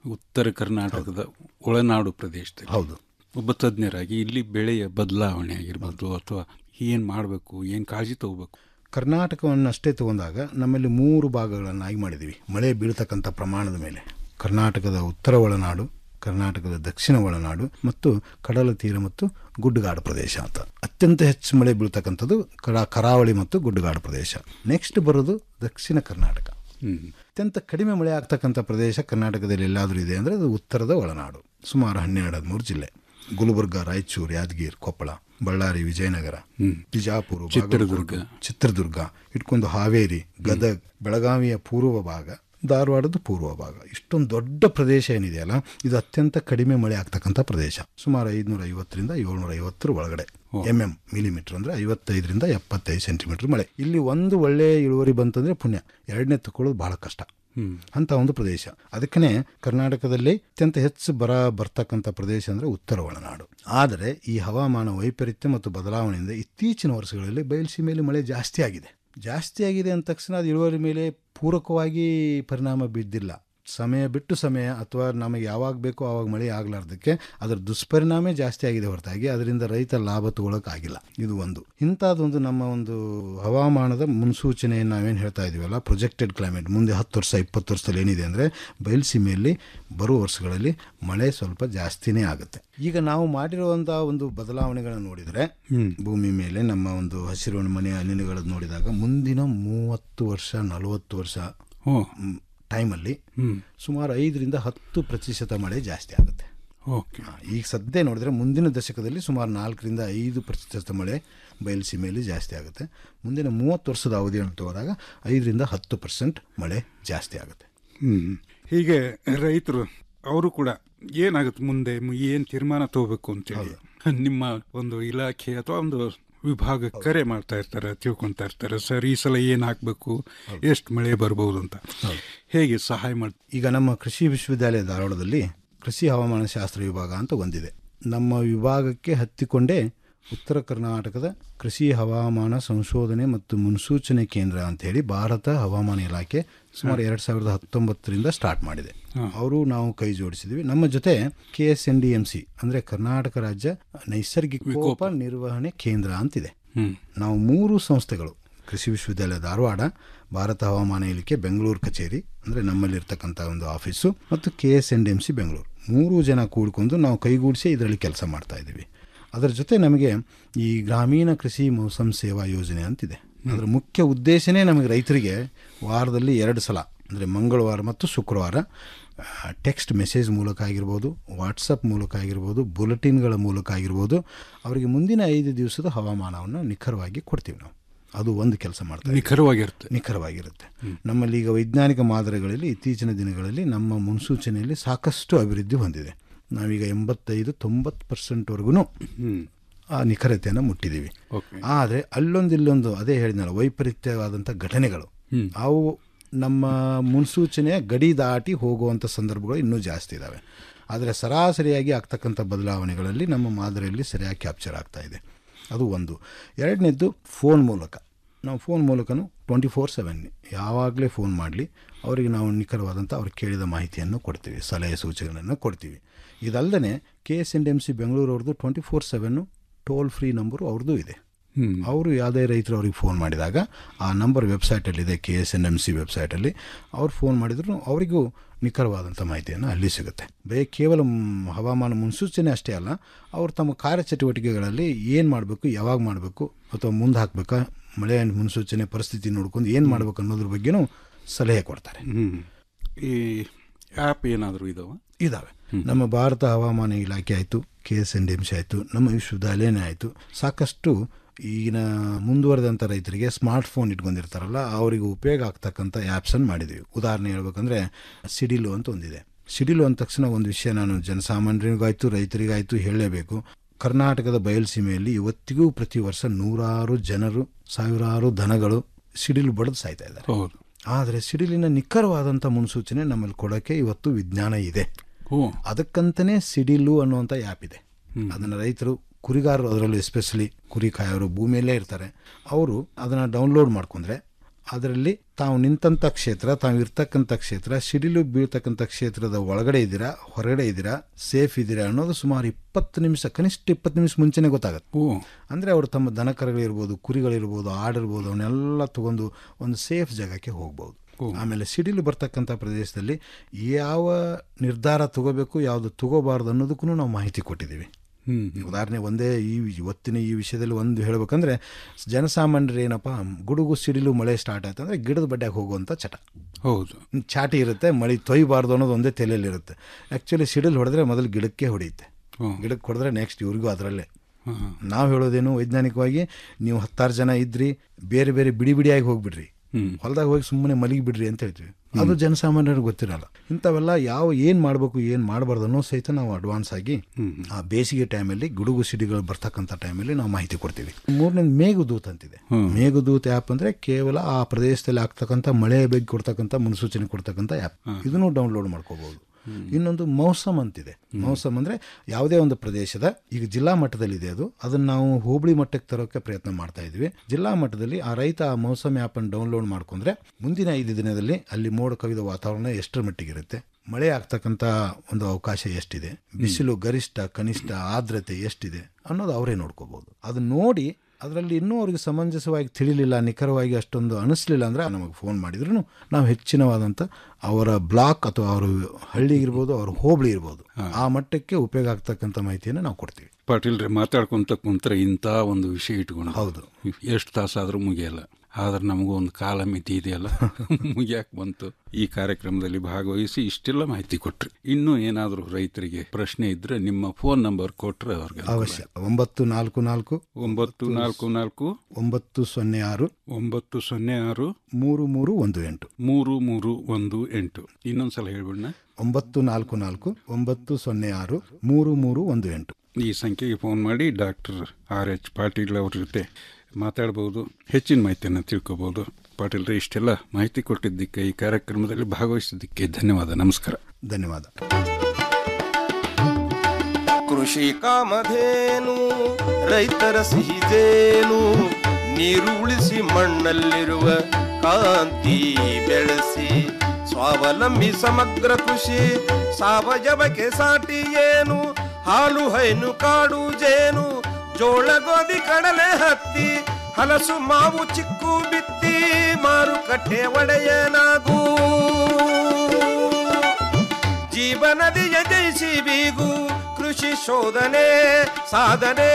[SPEAKER 25] ಉತ್ತರ ಕರ್ನಾಟಕದ ಒಳನಾಡು ಪ್ರದೇಶದಲ್ಲಿ
[SPEAKER 1] ಹೌದು
[SPEAKER 25] ಒಬ್ಬ ತಜ್ಞರಾಗಿ ಇಲ್ಲಿ ಬೆಳೆಯ ಬದಲಾವಣೆ ಆಗಿರ್ಬೋದು ಅಥವಾ ಏನು ಮಾಡಬೇಕು ಏನು ಕಾಳಜಿ ತಗೋಬೇಕು
[SPEAKER 1] ಕರ್ನಾಟಕವನ್ನಷ್ಟೇ ತಗೊಂಡಾಗ ನಮ್ಮಲ್ಲಿ ಮೂರು ಭಾಗಗಳನ್ನಾಗಿ ಮಾಡಿದ್ದೀವಿ ಮಳೆ ಬೀಳ್ತಕ್ಕಂಥ ಪ್ರಮಾಣದ ಮೇಲೆ ಕರ್ನಾಟಕದ ಉತ್ತರ ಒಳನಾಡು ಕರ್ನಾಟಕದ ದಕ್ಷಿಣ ಒಳನಾಡು ಮತ್ತು ಕಡಲ ತೀರ ಮತ್ತು ಗುಡ್ಡಗಾಡು ಪ್ರದೇಶ ಅಂತ ಅತ್ಯಂತ ಹೆಚ್ಚು ಮಳೆ ಬೀಳ್ತಕ್ಕಂಥದ್ದು ಕಡ ಕರಾವಳಿ ಮತ್ತು ಗುಡ್ಡಗಾಡು ಪ್ರದೇಶ ನೆಕ್ಸ್ಟ್ ಬರೋದು ದಕ್ಷಿಣ ಕರ್ನಾಟಕ ಅತ್ಯಂತ ಕಡಿಮೆ ಮಳೆ ಆಗ್ತಕ್ಕಂಥ ಪ್ರದೇಶ ಕರ್ನಾಟಕದಲ್ಲಿ ಎಲ್ಲಾದರೂ ಇದೆ ಅಂದರೆ ಅದು ಉತ್ತರದ ಒಳನಾಡು ಸುಮಾರು ಹನ್ನೆರಡು ಹದಿಮೂರು ಜಿಲ್ಲೆ ಗುಲ್ಬರ್ಗ ರಾಯಚೂರು ಯಾದಗಿರಿ ಕೊಪ್ಪಳ ಬಳ್ಳಾರಿ ವಿಜಯನಗರ ಬಿಜಾಪುರ
[SPEAKER 25] ಚಿತ್ರದುರ್ಗ.
[SPEAKER 1] ಬಾಗಲಕೋಟೆ, ಚಿತ್ರದುರ್ಗ ಇಟ್ಕೊಂಡು ಹಾವೇರಿ ಗದಗ್ ಬೆಳಗಾವಿಯ ಪೂರ್ವ ಭಾಗ ಧಾರವಾಡದ ಪೂರ್ವ ಭಾಗ ಇಷ್ಟೊಂದು ದೊಡ್ಡ ಪ್ರದೇಶ ಏನಿದೆಯಲ್ಲ ಇದು ಅತ್ಯಂತ ಕಡಿಮೆ ಮಳೆ ಆಗ್ತಕ್ಕಂಥ ಪ್ರದೇಶ ಸುಮಾರು ಐದುನೂರ ಐವತ್ತರಿಂದ ಏಳ್ನೂರ ಐವತ್ತರ ಒಳಗಡೆ ಎಂ ಎಂ ಮಿಲಿಮೀಟರ್ ಅಂದ್ರೆ ಐವತ್ತೈದರಿಂದ ಎಪ್ಪತ್ತೈದು ಸೆಂಟಿಮೀಟರ್ ಮಳೆ ಇಲ್ಲಿ ಒಂದು ಒಳ್ಳೆ ಇಳುವರಿ ಬಂತಂದ್ರೆ ಪುಣ್ಯ ಎರಡನೇ ತಗೊಳ್ಳೋದು ಬಹಳ ಕಷ್ಟ ಅಂತ ಒಂದು ಪ್ರದೇಶ ಅದಕ್ಕೇ ಕರ್ನಾಟಕದಲ್ಲಿ ಅತ್ಯಂತ ಹೆಚ್ಚು ಬರ ಬರ್ತಕ್ಕಂಥ ಪ್ರದೇಶ ಅಂದರೆ ಉತ್ತರ ಒಳನಾಡು ಆದರೆ ಈ ಹವಾಮಾನ ವೈಪರೀತ್ಯ ಮತ್ತು ಬದಲಾವಣೆಯಿಂದ ಇತ್ತೀಚಿನ ವರ್ಷಗಳಲ್ಲಿ ಬಯಲುಸೀಮೆಯಲ್ಲಿ ಮಳೆ ಜಾಸ್ತಿ ಆಗಿದೆ ಜಾಸ್ತಿ ಆಗಿದೆ ಅಂದ ತಕ್ಷಣ ಅದು ಇಳುವರಿ ಮೇಲೆ ಪೂರಕವಾಗಿ ಪರಿಣಾಮ ಬಿದ್ದಿಲ್ಲ ಸಮಯ ಬಿಟ್ಟು ಸಮಯ ಅಥವಾ ನಮಗೆ ಯಾವಾಗ ಬೇಕೋ ಆವಾಗ ಮಳೆ ಆಗಲಾರ್ದಕ್ಕೆ ಅದರ ದುಷ್ಪರಿಣಾಮ ಜಾಸ್ತಿ ಆಗಿದೆ ಹೊರತಾಗಿ ಅದರಿಂದ ರೈತ ಲಾಭ ತಗೊಳಕ್ಕಾಗಿಲ್ಲ ಇದು ಒಂದು ಇಂಥದ್ದೊಂದು ನಮ್ಮ ಒಂದು ಹವಾಮಾನದ ಮುನ್ಸೂಚನೆ ನಾವೇನು ಹೇಳ್ತಾ ಇದೀವಲ್ಲ ಪ್ರೊಜೆಕ್ಟೆಡ್ ಕ್ಲೈಮೇಟ್ ಮುಂದೆ ಹತ್ತು ವರ್ಷ ಇಪ್ಪತ್ತು ವರ್ಷದಲ್ಲಿ ಏನಿದೆ ಅಂದರೆ ಬಯಲುಸೀಮೆಯಲ್ಲಿ ಬರುವ ವರ್ಷಗಳಲ್ಲಿ ಮಳೆ ಸ್ವಲ್ಪ ಜಾಸ್ತಿನೇ ಆಗುತ್ತೆ ಈಗ ನಾವು ಮಾಡಿರುವಂಥ ಒಂದು ಬದಲಾವಣೆಗಳನ್ನು ನೋಡಿದರೆ ಭೂಮಿ ಮೇಲೆ ನಮ್ಮ ಒಂದು ಹಸಿರು ಮನೆ ಅನಿಲಗಳನ್ನು ನೋಡಿದಾಗ ಮುಂದಿನ ಮೂವತ್ತು ವರ್ಷ ನಲವತ್ತು ವರ್ಷ ಮ್, ಟೈಮಲ್ಲಿ ಸುಮಾರು ಐದರಿಂದ ಹತ್ತು ಪ್ರತಿಶತ ಮಳೆ ಜಾಸ್ತಿ ಆಗುತ್ತೆ
[SPEAKER 25] ಓಕೆ
[SPEAKER 1] ಹಾ, ಈಗ ಸದ್ಯ ನೋಡಿದ್ರೆ ಮುಂದಿನ ದಶಕದಲ್ಲಿ ಸುಮಾರು ನಾಲ್ಕರಿಂದ ಐದು ಪ್ರತಿಶತ ಮಳೆ ಬಯಲುಸೀಮೆಯಲ್ಲಿ ಜಾಸ್ತಿ ಆಗುತ್ತೆ ಮುಂದಿನ ಮೂವತ್ತು ವರ್ಷದ ಅವಧಿಯನ್ನು ತಗೊಂಡಾಗ ಐದರಿಂದ ಹತ್ತು ಪರ್ಸೆಂಟ್ ಮಳೆ ಜಾಸ್ತಿ ಆಗುತ್ತೆ
[SPEAKER 25] ಹ್ಮ್ ಹೀಗೆ ರೈತರು ಅವರು ಕೂಡ ಏನಾಗುತ್ತೆ ಮುಂದೆ ಏನು ತೀರ್ಮಾನ ತಗೋಬೇಕು ಅಂತೇಳಿ ನಿಮ್ಮ ಒಂದು ಇಲಾಖೆ ಅಥವಾ ಒಂದು ವಿಭಾಗ ಕರೆ ಮಾಡ್ತಾ ಇರ್ತಾರೆ ತಿಳ್ಕೊಂತಾ ಇರ್ತಾರೆ ಸರ್ ಈ ಸಲ ಏನು ಹಾಕಬೇಕು ಎಷ್ಟು ಮಳೆ ಬರ್ಬೋದು ಅಂತ ಹೇಗೆ ಸಹಾಯ ಮಾಡಿ
[SPEAKER 1] ಈಗ ನಮ್ಮ ಕೃಷಿ ವಿಶ್ವವಿದ್ಯಾಲಯ ಧಾರವಾಡದಲ್ಲಿ ಕೃಷಿ ಹವಾಮಾನ ಶಾಸ್ತ್ರ ವಿಭಾಗ ಅಂತ ಒಂದಿದೆ ನಮ್ಮ ವಿಭಾಗಕ್ಕೆ ಹತ್ತಿಕೊಂಡೇ ಉತ್ತರ ಕರ್ನಾಟಕದ ಕೃಷಿ ಹವಾಮಾನ ಸಂಶೋಧನೆ ಮತ್ತು ಮುನ್ಸೂಚನೆ ಕೇಂದ್ರ ಅಂತ ಹೇಳಿ ಭಾರತ ಹವಾಮಾನ ಇಲಾಖೆ ಸುಮಾರು ಎರಡು ಸಾವಿರದ ಹತ್ತೊಂಬತ್ತರಿಂದ ಸ್ಟಾರ್ಟ್ ಮಾಡಿದೆ ಅವರು ನಾವು ಕೈ ಜೋಡಿಸಿದ್ವಿ ನಮ್ಮ ಜೊತೆ K S N D M C ಅಂದರೆ ಕರ್ನಾಟಕ ರಾಜ್ಯ ನೈಸರ್ಗಿಕ ವಿಕೋಪ ನಿರ್ವಹಣೆ ಕೇಂದ್ರ ಅಂತಿದೆ ನಾವು ಮೂರು ಸಂಸ್ಥೆಗಳು ಕೃಷಿ ವಿಶ್ವವಿದ್ಯಾಲಯ ಧಾರವಾಡ ಭಾರತ ಹವಾಮಾನ ಇಲಾಖೆ ಬೆಂಗಳೂರು ಕಚೇರಿ ಅಂದರೆ ನಮ್ಮಲ್ಲಿರ್ತಕ್ಕಂಥ ಒಂದು ಆಫೀಸು ಮತ್ತು K S N D M C Bengaluru ಮೂರು ಜನ ಕೂಡ್ಕೊಂಡು ನಾವು ಕೈಗೂಡಿಸಿ ಇದರಲ್ಲಿ ಕೆಲಸ ಮಾಡ್ತಾ ಇದ್ದೀವಿ ಅದರ ಜೊತೆ ನಮಗೆ ಈ ಗ್ರಾಮೀಣ ಕೃಷಿ ಮೌಸಮ್ ಸೇವಾ ಯೋಜನೆ ಅಂತಿದೆ ಅದರ ಮುಖ್ಯ ಉದ್ದೇಶನೇ ನಮಗೆ ರೈತರಿಗೆ ವಾರದಲ್ಲಿ ಎರಡು ಸಲ ಅಂದರೆ ಮಂಗಳವಾರ ಮತ್ತು ಶುಕ್ರವಾರ ಟೆಕ್ಸ್ಟ್ ಮೆಸೇಜ್ ಮೂಲಕ ಆಗಿರ್ಬೋದು ವಾಟ್ಸಪ್ ಮೂಲಕ ಆಗಿರ್ಬೋದು ಬುಲೆಟಿನ್ಗಳ ಮೂಲಕ ಆಗಿರ್ಬೋದು ಅವರಿಗೆ ಮುಂದಿನ ಐದು ದಿವಸದ ಹವಾಮಾನವನ್ನು ನಿಖರವಾಗಿ ಕೊಡ್ತೀವಿ ನಾವು ಅದು ಒಂದು ಕೆಲಸ ಮಾಡ್ತೀವಿ
[SPEAKER 25] ನಿಖರವಾಗಿರುತ್ತೆ
[SPEAKER 1] ನಿಖರವಾಗಿರುತ್ತೆ ನಮ್ಮಲ್ಲಿ ಈಗ ವೈಜ್ಞಾನಿಕ ಮಾದರಿಗಳಲ್ಲಿ ಇತ್ತೀಚಿನ ದಿನಗಳಲ್ಲಿ ನಮ್ಮ ಮುನ್ಸೂಚನೆಯಲ್ಲಿ ಸಾಕಷ್ಟು ಅಭಿವೃದ್ಧಿ ಹೊಂದಿದೆ ನಾವೀಗ ಎಂಬತ್ತೈದು ತೊಂಬತ್ತು ಪರ್ಸೆಂಟ್ವರೆಗೂ ಆ ನಿಖರತೆಯನ್ನು ಮುಟ್ಟಿದ್ದೀವಿ ಆದರೆ ಅಲ್ಲೊಂದು ಇಲ್ಲೊಂದು ಅದೇ ಹೇಳಿದ್ನಲ್ಲ ವೈಪರೀತ್ಯವಾದಂಥ ಘಟನೆಗಳು ಅವು ನಮ್ಮ ಮುನ್ಸೂಚನೆಯ ಗಡಿ ದಾಟಿ ಹೋಗುವಂಥ ಸಂದರ್ಭಗಳು ಇನ್ನೂ ಜಾಸ್ತಿ ಇದ್ದಾವೆ ಆದರೆ ಸರಾಸರಿಯಾಗಿ ಆಗ್ತಕ್ಕಂಥ ಬದಲಾವಣೆಗಳಲ್ಲಿ ನಮ್ಮ ಮಾದರಿಯಲ್ಲಿ ಸರಿಯಾಗಿ ಕ್ಯಾಪ್ಚರ್ ಆಗ್ತಾ ಇದೆ ಅದು ಒಂದು ಎರಡನೇದ್ದು ಫೋನ್ ಮೂಲಕ ನಾವು ಫೋನ್ ಮೂಲಕನೂ ಟ್ವೆಂಟಿ ಫೋರ್ ಸೆವೆನ್ ಯಾವಾಗಲೇ ಫೋನ್ ಮಾಡಲಿ ಅವರಿಗೆ ನಾವು ನಿಖರವಾದಂಥ ಅವ್ರು ಕೇಳಿದ ಮಾಹಿತಿಯನ್ನು ಕೊಡ್ತೀವಿ ಸಲಹೆ ಸೂಚನೆಗಳನ್ನು ಕೊಡ್ತೀವಿ ಇದಲ್ಲದೆ K S N D M C ಬೆಂಗಳೂರವ್ರದ್ದು ಟ್ವೆಂಟಿ ಫೋರ್ ಸೆವೆನ್ನು ಟೋಲ್ ಫ್ರೀ ನಂಬರು ಅವ್ರದ್ದು ಇದೆ ಅವರು ಯಾವುದೇ ರೈತರು ಅವ್ರಿಗೆ ಫೋನ್ ಮಾಡಿದಾಗ ಆ ನಂಬರ್ ವೆಬ್ಸೈಟಲ್ಲಿದೆ K S N M C ವೆಬ್ಸೈಟಲ್ಲಿ ಅವ್ರು ಫೋನ್ ಮಾಡಿದ್ರು ಅವರಿಗೂ ನಿಖರವಾದಂಥ ಮಾಹಿತಿಯನ್ನು ಅಲ್ಲಿ ಸಿಗುತ್ತೆ ಬರೀ ಕೇವಲ ಮ್, ಹವಾಮಾನ ಮುನ್ಸೂಚನೆ ಅಷ್ಟೇ ಅಲ್ಲ ಅವರು ತಮ್ಮ ಕಾರ್ಯಚಟುವಟಿಕೆಗಳಲ್ಲಿ ಏನು ಮಾಡಬೇಕು ಯಾವಾಗ ಮಾಡಬೇಕು ಅಥವಾ ಮುಂದೆ ಹಾಕಬೇಕಾ ಮಳೆ ಮುನ್ಸೂಚನೆ ಪರಿಸ್ಥಿತಿ ನೋಡ್ಕೊಂಡು ಏನು ಮಾಡಬೇಕು ಅನ್ನೋದ್ರ ಬಗ್ಗೆನೂ ಸಲಹೆ ಕೊಡ್ತಾರೆ
[SPEAKER 25] ಹ್ಮ್ ಈ ಆ್ಯಪ್ ಏನಾದರೂ ಇದಾವ
[SPEAKER 1] ಇದ್ದಾವೆ ನಮ್ಮ ಭಾರತ ಹವಾಮಾನ ಇಲಾಖೆ ಆಯಿತು K S N D M C ಆಯಿತು ನಮ್ಮ ವಿಶ್ವವಿದ್ಯಾಲಯನೇ ಆಯಿತು ಸಾಕಷ್ಟು ಈಗಿನ ಮುಂದುವರೆದಂಥ ರೈತರಿಗೆ ಸ್ಮಾರ್ಟ್ ಫೋನ್ ಇಟ್ಕೊಂಡಿರ್ತಾರಲ್ಲ ಅವರಿಗೆ ಉಪಯೋಗ ಆಗ್ತಕ್ಕಂಥ ಆ್ಯಪ್ಸನ್ನು ಮಾಡಿದ್ದೀವಿ ಉದಾಹರಣೆ ಹೇಳ್ಬೇಕಂದ್ರೆ ಸಿಡಿಲು ಅಂತ ಒಂದಿದೆ ಸಿಡಿಲು ಅಂದ ತಕ್ಷಣ ಒಂದು ವಿಷಯ ನಾನು ಜನಸಾಮಾನ್ಯರಿಗಾಯ್ತು ರೈತರಿಗಾಯ್ತು ಹೇಳಲೇಬೇಕು ಕರ್ನಾಟಕದ ಬಯಲುಸೀಮೆಯಲ್ಲಿ ಇವತ್ತಿಗೂ ಪ್ರತಿ ವರ್ಷ ನೂರಾರು ಜನರು ಸಾವಿರಾರು ದನಗಳು ಸಿಡಿಲು ಬಡಿದು ಸಾಯ್ತಾ ಇದ್ದಾರೆ
[SPEAKER 25] ಹೌದು
[SPEAKER 1] ಆದರೆ ಸಿಡಿಲಿನ ನಿಖರವಾದಂಥ ಮುನ್ಸೂಚನೆ ನಮ್ಮಲ್ಲಿ ಕೊಡೋಕ್ಕೆ ಇವತ್ತು ವಿಜ್ಞಾನ ಇದೆ ಅದಕ್ಕಂತನೇ ಸಿಡಿಲು ಅನ್ನುವಂಥ ಆ್ಯಪ್ ಇದೆ ಅದನ್ನು ರೈತರು ಕುರಿಗಾರರು ಅದರಲ್ಲೂ ಎಸ್ಪೆಷಲಿ ಕುರಿ ಕಾಯೋರು ಭೂಮಿಯಲ್ಲೇ ಇರ್ತಾರೆ ಅವರು ಅದನ್ನು ಡೌನ್ಲೋಡ್ ಮಾಡ್ಕೊಂಡ್ರೆ ಅದರಲ್ಲಿ ತಾವು ನಿಂತಂಥ ಕ್ಷೇತ್ರ ತಾವು ಇರ್ತಕ್ಕಂಥ ಕ್ಷೇತ್ರ ಸಿಡಿಲು ಬೀಳ್ತಕ್ಕಂಥ ಕ್ಷೇತ್ರದ ಒಳಗಡೆ ಇದ್ದೀರಾ ಹೊರಗಡೆ ಇದ್ದೀರಾ ಸೇಫ್ ಇದ್ದೀರಾ ಅನ್ನೋದು ಸುಮಾರು ಇಪ್ಪತ್ತು ನಿಮಿಷ ಕನಿಷ್ಠ ಇಪ್ಪತ್ತು ನಿಮಿಷ ಮುಂಚೆನೇ ಗೊತ್ತಾಗುತ್ತೆ ಅಂದರೆ ಅವರು ತಮ್ಮ ದನಕರಗಳಿರ್ಬೋದು ಕುರಿಗಳಿರ್ಬೋದು ಆಡಿರ್ಬೋದು ಅವನ್ನೆಲ್ಲ ತಗೊಂಡು ಒಂದು ಸೇಫ್ ಜಾಗಕ್ಕೆ ಹೋಗ್ಬೋದು ಆಮೇಲೆ ಸಿಡಿಲು ಬರ್ತಕ್ಕಂಥ ಪ್ರದೇಶದಲ್ಲಿ ಯಾವ ನಿರ್ಧಾರ ತಗೋಬೇಕು ಯಾವುದು ತಗೋಬಾರ್ದು ಅನ್ನೋದಕ್ಕೂ ನಾವು ಮಾಹಿತಿ ಕೊಟ್ಟಿದ್ದೀವಿ ಉದಾಹರಣೆ ಒಂದೇ ಈ ಇವತ್ತಿನ ಈ ವಿಷಯದಲ್ಲಿ ಒಂದು ಹೇಳ್ಬೇಕಂದ್ರೆ ಜನಸಾಮಾನ್ಯರು ಏನಪ್ಪ ಗುಡುಗು ಸಿಡಿಲು ಮಳೆ ಸ್ಟಾರ್ಟ್ ಆಯ್ತು ಅಂದರೆ ಗಿಡದ ಬಡ್ಡ್ಯಾಗ ಹೋಗುವಂಥ ಚಟ
[SPEAKER 25] ಹೌದು
[SPEAKER 1] ಚಾಟಿ ಇರುತ್ತೆ ಮಳೆ ತೊಯ್ಬಾರ್ದು ಅನ್ನೋದು ಒಂದೇ ತಲೆಯಲ್ಲಿರುತ್ತೆ ಆ್ಯಕ್ಚುಲಿ ಸಿಡಿಲು ಹೊಡೆದ್ರೆ ಮೊದಲು ಗಿಡಕ್ಕೆ ಹೊಡೆಯುತ್ತೆ ಗಿಡಕ್ಕೆ ಹೊಡೆದ್ರೆ ನೆಕ್ಸ್ಟ್ ಇವ್ರಿಗೂ ಅದರಲ್ಲೇ ನಾವು ಹೇಳೋದೇನು ವೈಜ್ಞಾನಿಕವಾಗಿ ನೀವು ಹತ್ತಾರು ಜನ ಇದ್ರಿ ಬೇರೆ ಬೇರೆ ಬಿಡಿ ಬಿಡಿಯಾಗಿ ಹೋಗ್ಬಿಡ್ರಿ ಹೊಲದಾಗ ಹೋಗಿ ಸುಮ್ಮನೆ ಮಲಗಿ ಬಿಡ್ರಿ ಅಂತ ಹೇಳ್ತೀವಿ ಅದು ಜನಸಾಮಾನ್ಯರಿಗೆ ಗೊತ್ತಿರಲ್ಲ ಇಂಥವೆಲ್ಲ ಯಾವ ಏನು ಮಾಡಬೇಕು ಏನು ಮಾಡಬಾರ್ದು ಅನ್ನೋ ಸಹಿತ ನಾವು ಅಡ್ವಾನ್ಸ್ ಆಗಿ ಆ ಬೇಸಿಗೆ ಟೈಮಲ್ಲಿ ಗುಡುಗು ಸಿಡಿಗಳು ಬರ್ತಕ್ಕಂಥ ಟೈಮಲ್ಲಿ ನಾವು ಮಾಹಿತಿ ಕೊಡ್ತೀವಿ ಮೂರನೇ ಮೇಘದೂತ್ ಅಂತಿದೆ ಮೇಘದೂತ್ ಆ್ಯಪ್ ಅಂದರೆ ಕೇವಲ ಆ ಪ್ರದೇಶದಲ್ಲಿ ಆಗ್ತಕ್ಕಂಥ ಮಳೆ ಬಗ್ಗೆ ಕೊಡ್ತಕ್ಕಂಥ ಮುನ್ಸೂಚನೆ ಕೊಡ್ತಕ್ಕಂಥ ಆ್ಯಪ್ ಇದನ್ನು ಡೌನ್ಲೋಡ್ ಮಾಡ್ಕೋಬಹುದು ಇನ್ನೊಂದು ಮೌಸಮ್ ಅಂತಿದೆ ಮೌಸಮ್ ಅಂದರೆ ಯಾವುದೇ ಒಂದು ಪ್ರದೇಶದ ಈಗ ಜಿಲ್ಲಾ ಮಟ್ಟದಲ್ಲಿದೆ ಅದು ಅದನ್ನು ನಾವು ಹೋಬಳಿ ಮಟ್ಟಕ್ಕೆ ತರೋಕ್ಕೆ ಪ್ರಯತ್ನ ಮಾಡ್ತಾ ಇದ್ವಿ ಜಿಲ್ಲಾ ಮಟ್ಟದಲ್ಲಿ ಆ ರೈತ ಆ ಮೌಸಮ್ ಆ್ಯಪನ್ನು ಡೌನ್ಲೋಡ್ ಮಾಡ್ಕೊಂಡ್ರೆ ಮುಂದಿನ ಐದು ದಿನದಲ್ಲಿ ಅಲ್ಲಿ ಮೋಡ ಕವಿದ ವಾತಾವರಣ ಎಷ್ಟರ ಮಟ್ಟಿಗಿರುತ್ತೆ ಮಳೆ ಆಗ್ತಕ್ಕಂಥ ಒಂದು ಅವಕಾಶ ಎಷ್ಟಿದೆ ಬಿಸಿಲು ಗರಿಷ್ಠ ಕನಿಷ್ಠ ಆರ್ದ್ರತೆ ಎಷ್ಟಿದೆ ಅನ್ನೋದು ಅವರೇ ನೋಡ್ಕೋಬಹುದು ಅದು ನೋಡಿ ಅದರಲ್ಲಿ ಇನ್ನೂ ಅವ್ರಿಗೆ ಸಮಂಜಸವಾಗಿ ತಿಳಿಲಿಲ್ಲ ನಿಖರವಾಗಿ ಅಷ್ಟೊಂದು ಅನಿಸ್ಲಿಲ್ಲ ಅಂದರೆ ನಮಗೆ ಫೋನ್ ಮಾಡಿದ್ರು ನಾವು ಹೆಚ್ಚಿನವಾದಂಥ ಅವರ ಬ್ಲಾಕ್ ಅಥವಾ ಅವರ ಹಳ್ಳಿ ಇರ್ಬೋದು ಅವ್ರ ಹೋಬಳಿ ಇರ್ಬೋದು ಆ ಮಟ್ಟಕ್ಕೆ ಉಪಯೋಗ ಆಗ್ತಕ್ಕಂಥ ಮಾಹಿತಿಯನ್ನು ನಾವು ಕೊಡ್ತೀವಿ
[SPEAKER 25] ಪಾಟೀಲ್ರೆ ಮಾತಾಡ್ಕೊಂತ ಕುಂತ್ರೆ ಇಂಥ ಒಂದು ವಿಷಯ ಇಟ್ಕೊಂಡು
[SPEAKER 1] ಹೌದು
[SPEAKER 25] ಎಷ್ಟು ತಾಸಾದ್ರೂ ಮುಗಿಯಲ್ಲ ಆದ್ರೆ ನಮಗೂ ಒಂದು ಕಾಲ ಮಿತಿ ಇದೆಯಲ್ಲ ಮುಗಿಯಾಕೆ ಬಂತು ಈ ಕಾರ್ಯಕ್ರಮದಲ್ಲಿ ಭಾಗವಹಿಸಿ ಇಷ್ಟೆಲ್ಲ ಮಾಹಿತಿ ಕೊಟ್ರಿ ಇನ್ನೂ ಏನಾದರೂ ರೈತರಿಗೆ ಪ್ರಶ್ನೆ ಇದ್ರೆ ನಿಮ್ಮ ಫೋನ್ ನಂಬರ್ ಕೊಟ್ರೆ ಅವ್ರಿಗೆ
[SPEAKER 1] ಅವಶ್ಯ ಒಂಬತ್ತು ನಾಲ್ಕು ನಾಲ್ಕು
[SPEAKER 25] ಒಂಬತ್ತು ನಾಲ್ಕು ನಾಲ್ಕು
[SPEAKER 1] ಒಂಬತ್ತು ಸೊನ್ನೆ ಆರು
[SPEAKER 25] ಒಂಬತ್ತು ಸೊನ್ನೆ ಆರು
[SPEAKER 1] ಮೂರು ಮೂರು ಒಂದು ಎಂಟು
[SPEAKER 25] ಮೂರು ಮೂರು ಒಂದು ಎಂಟು ಇನ್ನೊಂದ್ಸಲ ಹೇಳ್ಬಿಡ್ನ
[SPEAKER 1] ಒಂಬತ್ತು ನಾಲ್ಕು ನಾಲ್ಕು ಒಂಬತ್ತು ಸೊನ್ನೆ ಆರು ಮೂರು ಮೂರು ಒಂದು ಎಂಟು
[SPEAKER 25] ಈ ಸಂಖ್ಯೆಗೆ ಫೋನ್ ಮಾಡಿ ಡಾಕ್ಟರ್ ಆರ್ ಎಚ್ ಪಾಟೀಲ್ ಅವ್ರ ಜೊತೆ ಮಾತಾಡ್ಬೋದು ಹೆಚ್ಚಿನ ಮಾಹಿತಿಯನ್ನು ತಿಳ್ಕೊಬೋದು ಪಾಟೀಲ್ರೆ ಇಷ್ಟೆಲ್ಲ ಮಾಹಿತಿ ಕೊಟ್ಟಿದ್ದಕ್ಕೆ ಈ ಕಾರ್ಯಕ್ರಮದಲ್ಲಿ ಭಾಗವಹಿಸಿದ್ದಕ್ಕೆ ಧನ್ಯವಾದ ನಮಸ್ಕಾರ
[SPEAKER 1] ಧನ್ಯವಾದ
[SPEAKER 22] ಕೃಷಿ ಕಾಮಧೇನು ರೈತರ ಸಿಹಿದೇನು ನೀರು ಉಳಿಸಿ ಮಣ್ಣಲ್ಲಿರುವ ಕಾಂತಿ ಬೆಳೆಸಿ ಸ್ವಾವಲಂಬಿ ಸಮಗ್ರ ಕೃಷಿ ಸಾವಯವಕ್ಕೆ ಸಾಟಿ ಏನು ಹಾಲು ಹೈನು ಕಾಡು ಜೇನು ಜೋಳ ಗೋಧಿ ಕಡಲೆ ಹತ್ತಿ ಹಲಸು ಮಾವು ಚಿಕ್ಕು ಬಿತ್ತಿ ಮಾರುಕಟ್ಟೆ ಒಡೆಯನಾಗೂ ಜೀವನದಿಯ ಜಯಿಸಿ ಬೀಗು ಕೃಷಿ ಶೋಧನೆ ಸಾಧನೆ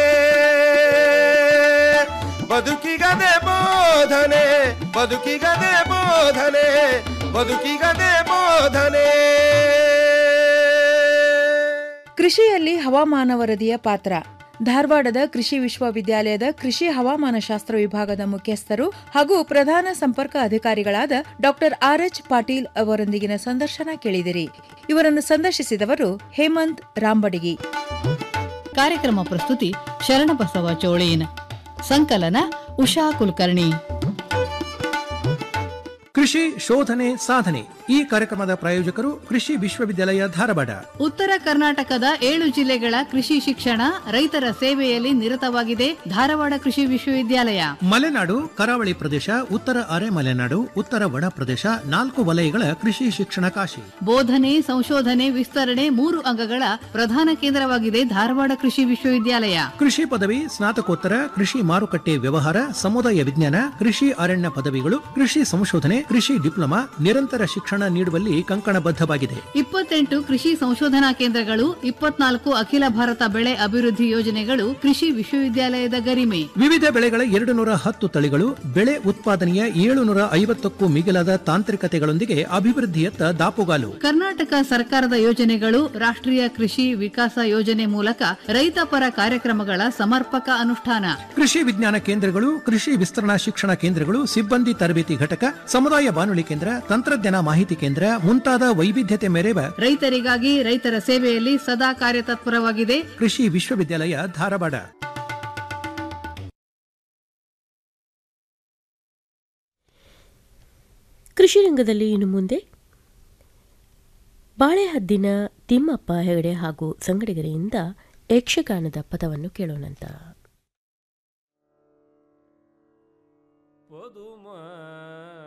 [SPEAKER 22] ಬದುಕಿಗದೆ ಬೋಧನೆ ಬದುಕಿಗದೆ ಬೋಧನೆ ಬದುಕಿಗದೆ ಬೋಧನೆ
[SPEAKER 24] ಕೃಷಿಯಲ್ಲಿ ಹವಾಮಾನ ವರದಿಯ ಪಾತ್ರ ಧಾರವಾಡದ ಕೃಷಿ ವಿಶ್ವವಿದ್ಯಾಲಯದ ಕೃಷಿ ಹವಾಮಾನ ಶಾಸ್ತ್ರ ವಿಭಾಗದ ಮುಖ್ಯಸ್ಥರು ಹಾಗೂ ಪ್ರಧಾನ ಸಂಪರ್ಕ ಅಧಿಕಾರಿಗಳಾದ ಡಾಕ್ಟರ್ ಆರ್ ಎಚ್ ಪಾಟೀಲ್ ಅವರೊಂದಿಗಿನ ಸಂದರ್ಶನ ಕೇಳಿದಿರಿ ಇವರನ್ನು ಸಂದರ್ಶಿಸಿದವರು ಹೇಮಂತ್ ರಾಂಬಡಿಗಿ
[SPEAKER 2] ಕಾರ್ಯಕ್ರಮ ಪ್ರಸ್ತುತಿ ಶರಣಬಸವ ಚೋಳೇನ್ ಸಂಕಲನ ಉಷಾ ಕುಲಕರ್ಣಿ
[SPEAKER 23] ಕೃಷಿ ಶೋಧನೆ ಸಾಧನೆ ಈ ಕಾರ್ಯಕ್ರಮದ ಪ್ರಾಯೋಜಕರು ಕೃಷಿ ವಿಶ್ವವಿದ್ಯಾಲಯ ಧಾರವಾಡ
[SPEAKER 2] ಉತ್ತರ ಕರ್ನಾಟಕದ ಏಳು ಜಿಲ್ಲೆಗಳ ಕೃಷಿ ಶಿಕ್ಷಣ ರೈತರ ಸೇವೆಯಲ್ಲಿ ನಿರತವಾಗಿದೆ ಧಾರವಾಡ ಕೃಷಿ ವಿಶ್ವವಿದ್ಯಾಲಯ
[SPEAKER 23] ಮಲೆನಾಡು ಕರಾವಳಿ ಪ್ರದೇಶ ಉತ್ತರ ಅರೆ ಮಲೆನಾಡು ಉತ್ತರ ಒಣ ಪ್ರದೇಶ ನಾಲ್ಕು ವಲಯಗಳ ಕೃಷಿ ಶಿಕ್ಷಣ ಕಾಶಿ
[SPEAKER 2] ಬೋಧನೆ ಸಂಶೋಧನೆ ವಿಸ್ತರಣೆ ಮೂರು ಅಂಗಗಳ ಪ್ರಧಾನ ಕೇಂದ್ರವಾಗಿದೆ ಧಾರವಾಡ ಕೃಷಿ ವಿಶ್ವವಿದ್ಯಾಲಯ
[SPEAKER 23] ಕೃಷಿ ಪದವಿ ಸ್ನಾತಕೋತ್ತರ ಕೃಷಿ ಮಾರುಕಟ್ಟೆ ವ್ಯವಹಾರ ಸಮುದಾಯ ವಿಜ್ಞಾನ ಕೃಷಿ ಅರಣ್ಯ ಪದವಿಗಳು ಕೃಷಿ ಸಂಶೋಧನೆ ಕೃಷಿ ಡಿಪ್ಲೊಮಾ ನಿರಂತರ ಶಿಕ್ಷಣ ನೀಡುವಲ್ಲಿ ಕಂಕಣಬದ್ಧವಾಗಿದೆ
[SPEAKER 2] ಇಪ್ಪತ್ತೆಂಟು ಕೃಷಿ ಸಂಶೋಧನಾ ಕೇಂದ್ರಗಳು ಇಪ್ಪತ್ನಾಲ್ಕು ಅಖಿಲ ಭಾರತ ಬೆಳೆ ಅಭಿವೃದ್ಧಿ ಯೋಜನೆಗಳು ಕೃಷಿ ವಿಶ್ವವಿದ್ಯಾಲಯದ ಗರಿಮೆ
[SPEAKER 23] ವಿವಿಧ ಬೆಳೆಗಳ ಎರಡು ನೂರ ಹತ್ತು ತಳಿಗಳು ಬೆಳೆ ಉತ್ಪಾದನೆಯ ಏಳುನೂರ ಐವತ್ತಕ್ಕೂ ಮಿಗಿಲಾದ ತಾಂತ್ರಿಕತೆಗಳೊಂದಿಗೆ ಅಭಿವೃದ್ಧಿಯತ್ತ ದಾಪುಗಾಲು
[SPEAKER 2] ಕರ್ನಾಟಕ ಸರ್ಕಾರದ ಯೋಜನೆಗಳು ರಾಷ್ಟ್ರೀಯ ಕೃಷಿ ವಿಕಾಸ ಯೋಜನೆ ಮೂಲಕ ರೈತ ಪರ ಕಾರ್ಯಕ್ರಮಗಳ ಸಮರ್ಪಕ ಅನುಷ್ಠಾನ
[SPEAKER 23] ಕೃಷಿ ವಿಜ್ಞಾನ ಕೇಂದ್ರಗಳು ಕೃಷಿ ವಿಸ್ತರಣಾ ಶಿಕ್ಷಣ ಕೇಂದ್ರಗಳು ಸಿಬ್ಬಂದಿ ತರಬೇತಿ ಘಟಕ ಸಮುದಾಯ ಬಾನುಲಿ ಕೇಂದ್ರ ತಂತ್ರಜ್ಞಾನ ಮಾಹಿತಿ ಕೇಂದ್ರ ಮುಂತಾದ ವೈವಿಧ್ಯತೆ ಮೆರೆವ
[SPEAKER 2] ರೈತರಿಗಾಗಿ ರೈತರ ಸೇವೆಯಲ್ಲಿ ಸದಾ ಕಾರ್ಯತತ್ಪರವಾಗಿದೆ
[SPEAKER 23] ಕೃಷಿ ವಿಶ್ವವಿದ್ಯಾಲಯ ಧಾರವಾಡ
[SPEAKER 3] ಕೃಷಿ ರಂಗದಲ್ಲಿ ಇನ್ನು ಮುಂದೆ ಬಾಳೆಹದ್ದಿನ ತಿಮ್ಮಪ್ಪ ಹೆಗಡೆ ಹಾಗೂ ಸಂಗಡಿಗರೆಯಿಂದ ಯಕ್ಷಗಾನದ ಪದವನ್ನು ಕೇಳೋಣಂತ
[SPEAKER 22] ಪದುಮ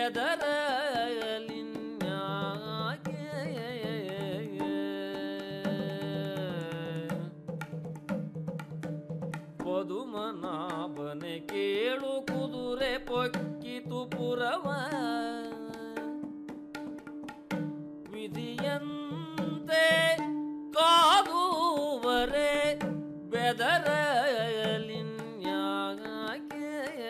[SPEAKER 4] ಪದುಮನಾಭನೆ ಕೇಳು ಕುದುರೆ ಪೊಕ್ಕಿತು ಪುರವ ವಿಧಿಯಂತೆ ಕಾದುವರೆ ಬೆದರಲಿನ್ಯಾಗೆ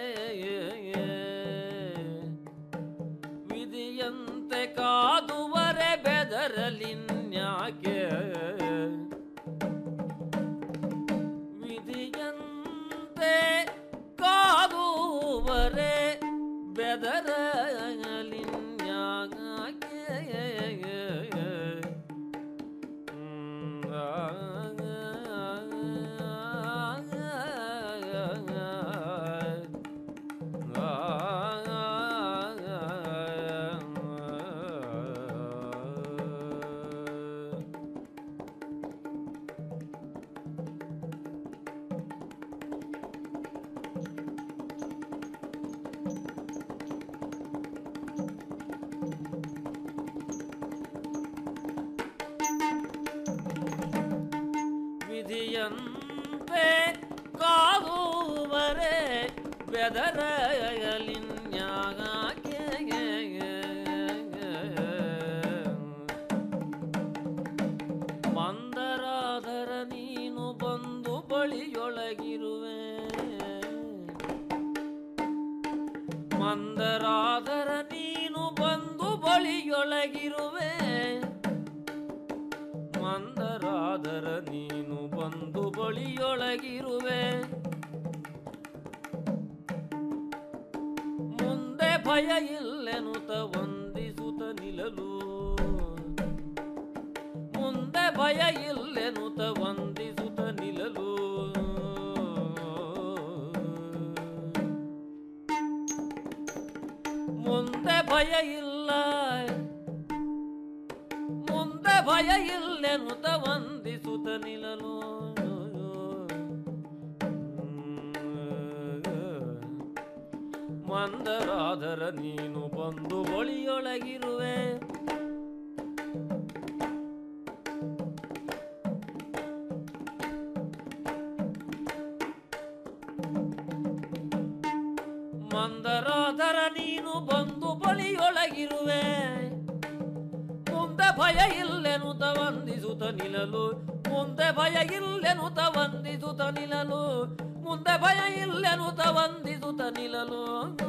[SPEAKER 4] ವಿಧಿಯಂತೆ ಕಾದುವರೆ ಬೆದರಲಿನ್ಯಾಗೆ ವಿಧಿಯಂತೆ ಕಾದುವರೆ ಬೆದರಲಿನ್ಯಾಗೆ ವಿಧಿಯಂತೆ ಕಾದುವರೆ ಬೆದರಲಿನ್ಯಾಗೆ ಮಂದರಾಧರ ನೀನು ಬಂದು ಬಳಿಯೊಳಗಿರುವೆ ಮಂದರಾಧರ ನೀನು ಬಂದು ಬಳಿಯೊಳಗಿರುವೆ ಮಂದರಾದರ ನೀನು ಬಂದು ಬಳಿಯೊಳಗಿರುವೆ ಮುಂದೆ ಭಯ ಇಲ್ಲೆನುತ ವಂದಿಸುತ್ತ ನಿಲ್ಲಲು ಮುಂದೆ ಭಯ ಇಲ್ಲೆನುತ ವಂದಿಸುತ್ತ ನಿಲ್ಲಲು ಮುಂದೆ ಭಯ ಇಲ್ಲ ಮುಂದೆ ಭಯ ಇಲ್ಲೆನುತ ವಂದಿಸುತ್ತ ನಿಲ್ಲಲು ಮಂದರಾದರ ನೀನು ಬಂದು ಬಳಿಯೊಳಗಿರುವೆ ಮಂದರಾದರ ನೀನು ಬಂದು ಬಳಿಯೊಳಗಿರುವೆ ಮುಂದೆ ಭಯ ಇಲ್ಲೆನುತ ವಂದಿಸುತ್ತ ನಿಲ್ಲಲು ಮುಂದೆ ಭಯ ಇಲ್ಲೆನುತ ವಂದಿಸುತ್ತ ನಿಲ್ಲಲು ಮುಂದೆ ಭಯ ಇಲ್ಲೆನುತ ವಂದಿಸುತ್ತ ನಿಲ್ಲಲು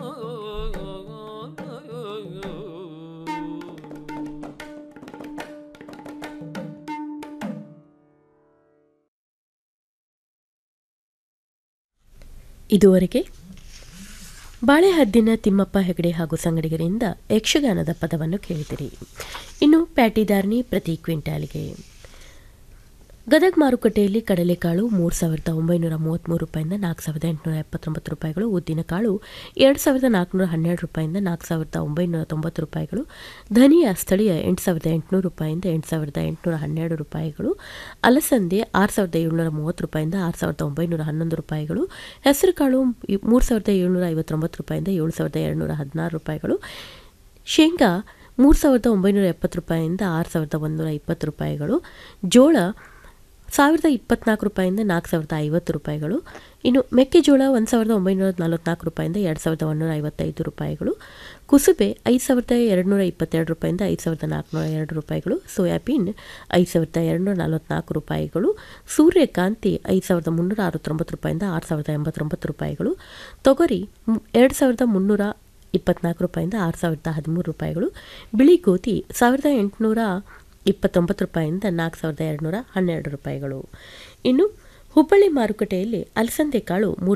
[SPEAKER 3] ಇದುವರೆಗೆ ಬಾಳೆಹದ್ದಿನ ತಿಮ್ಮಪ್ಪ ಹೆಗಡೆ ಹಾಗೂ ಸಂಗಡಿಗರಿಂದ ಯಕ್ಷಗಾನದ ಪದವನ್ನು ಕೇಳಿದಿರಿ ಇನ್ನು ಪ್ಯಾಟಿದಾರ್ನಿ ಪ್ರತಿ ಕ್ವಿಂಟಾಲ್ಗೆ ಗದಗ ಮಾರುಕಟ್ಟೆಯಲ್ಲಿ ಕಡಲೆಕಾಳು ಮೂರು ಸಾವಿರದ ಒಂಬೈನೂರ ಮೂವತ್ತ್ಮೂರು ರೂಪಾಯಿಂದ ನಾಲ್ಕು ಸಾವಿರದ ಎಂಟುನೂರ ಎಪ್ಪತ್ತೊಂಬತ್ತು ರೂಪಾಯಿಗಳು ಉದ್ದಿನಕಾಳು ಎರಡು ಸಾವಿರದ ನಾಲ್ಕುನೂರ ಹನ್ನೆರಡು ರೂಪಾಯಿಂದ ನಾಲ್ಕು ಸಾವಿರದ ಒಂಬೈನೂರ ತೊಂಬತ್ತು ರೂಪಾಯಿಗಳು ಧನಿಯ ಸ್ಥಳೀಯ ಎಂಟು ಸಾವಿರದ ಎಂಟುನೂರು ರೂಪಾಯಿಂದ ಎಂಟು ಸಾವಿರದ ಎಂಟುನೂರ ಹನ್ನೆರಡು ರೂಪಾಯಿಗಳು ಅಲಸಂದೆ ಆರು ಸಾವಿರದ ಏಳುನೂರ ಮೂವತ್ತು ರೂಪಾಯಿಂದ ಆರು ಸಾವಿರದ ಒಂಬೈನೂರ ಹನ್ನೊಂದು ರೂಪಾಯಿಗಳು ಹೆಸರುಕಾಳು ಮೂರು ಸಾವಿರದ ಏಳುನೂರ ಐವತ್ತೊಂಬತ್ತು ರೂಪಾಯಿಂದ ಏಳು ಸಾವಿರದ ಎರಡುನೂರ ಹದಿನಾರು ರೂಪಾಯಿಗಳು ಶೇಂಗಾ ಮೂರು ಸಾವಿರದ ಒಂಬೈನೂರ ಎಪ್ಪತ್ತು ರೂಪಾಯಿಯಿಂದ ಆರು ಸಾವಿರದ ಒಂದೂರ ಇಪ್ಪತ್ತು ರೂಪಾಯಿಗಳು ಜೋಳ ಸಾವಿರದ ಇಪ್ಪತ್ನಾಲ್ಕು ರೂಪಾಯಿಂದ ನಾಲ್ಕು ಸಾವಿರದ ಐವತ್ತು ರೂಪಾಯಿಗಳು ಇನ್ನು ಮೆಕ್ಕೆಜೋಳ ಒಂದು ಸಾವಿರದ ಒಂಬೈನೂರ ನಲವತ್ನಾಲ್ಕು ರೂಪಾಯಿಂದ ಎರಡು ಸಾವಿರದ ಒಂದೂರ ಐವತ್ತೈದು ರೂಪಾಯಿಗಳು ಕುಸುಬೆ ಐದು ಸಾವಿರದ ಎರಡುನೂರ ಇಪ್ಪತ್ತೆರಡು ರೂಪಾಯಿಂದ ಐದು ಸಾವಿರದ ನಾಲ್ಕುನೂರ ಎರಡು ರೂಪಾಯಿಗಳು ಸೋಯಾಬೀನ್ ಐದು ಸಾವಿರದ ಎರಡುನೂರ ನಲವತ್ನಾಲ್ಕು ರೂಪಾಯಿಗಳು ಸೂರ್ಯಕಾಂತಿ ಐದು ಸಾವಿರದ ಮುನ್ನೂರ ಅರವತ್ತೊಂಬತ್ತು ರೂಪಾಯಿಂದ ಆರು ಸಾವಿರದ ಎಂಬತ್ತೊಂಬತ್ತು ರೂಪಾಯಿಗಳು ತೊಗರಿ ಎರಡು ಸಾವಿರದ ಮುನ್ನೂರ ಇಪ್ಪತ್ನಾಲ್ಕು ರೂಪಾಯಿಂದ ಆರು ಸಾವಿರದ ಹದಿಮೂರು ರೂಪಾಯಿಗಳು ಬಿಳಿ ಗೋಧಿ ಸಾವಿರದ ಎಂಟುನೂರ ಇಪ್ಪತ್ತೊಂಬತ್ತು ರೂಪಾಯಿಂದ ನಾಲ್ಕು ಸಾವಿರದ ಎರಡುನೂರ ಹನ್ನೆರಡು ರೂಪಾಯಿಗಳು ಇನ್ನು ಹುಬ್ಬಳ್ಳಿ ಮಾರುಕಟ್ಟೆಯಲ್ಲಿ ಅಲಸಂದೆ ಕಾಳು ಮೂರು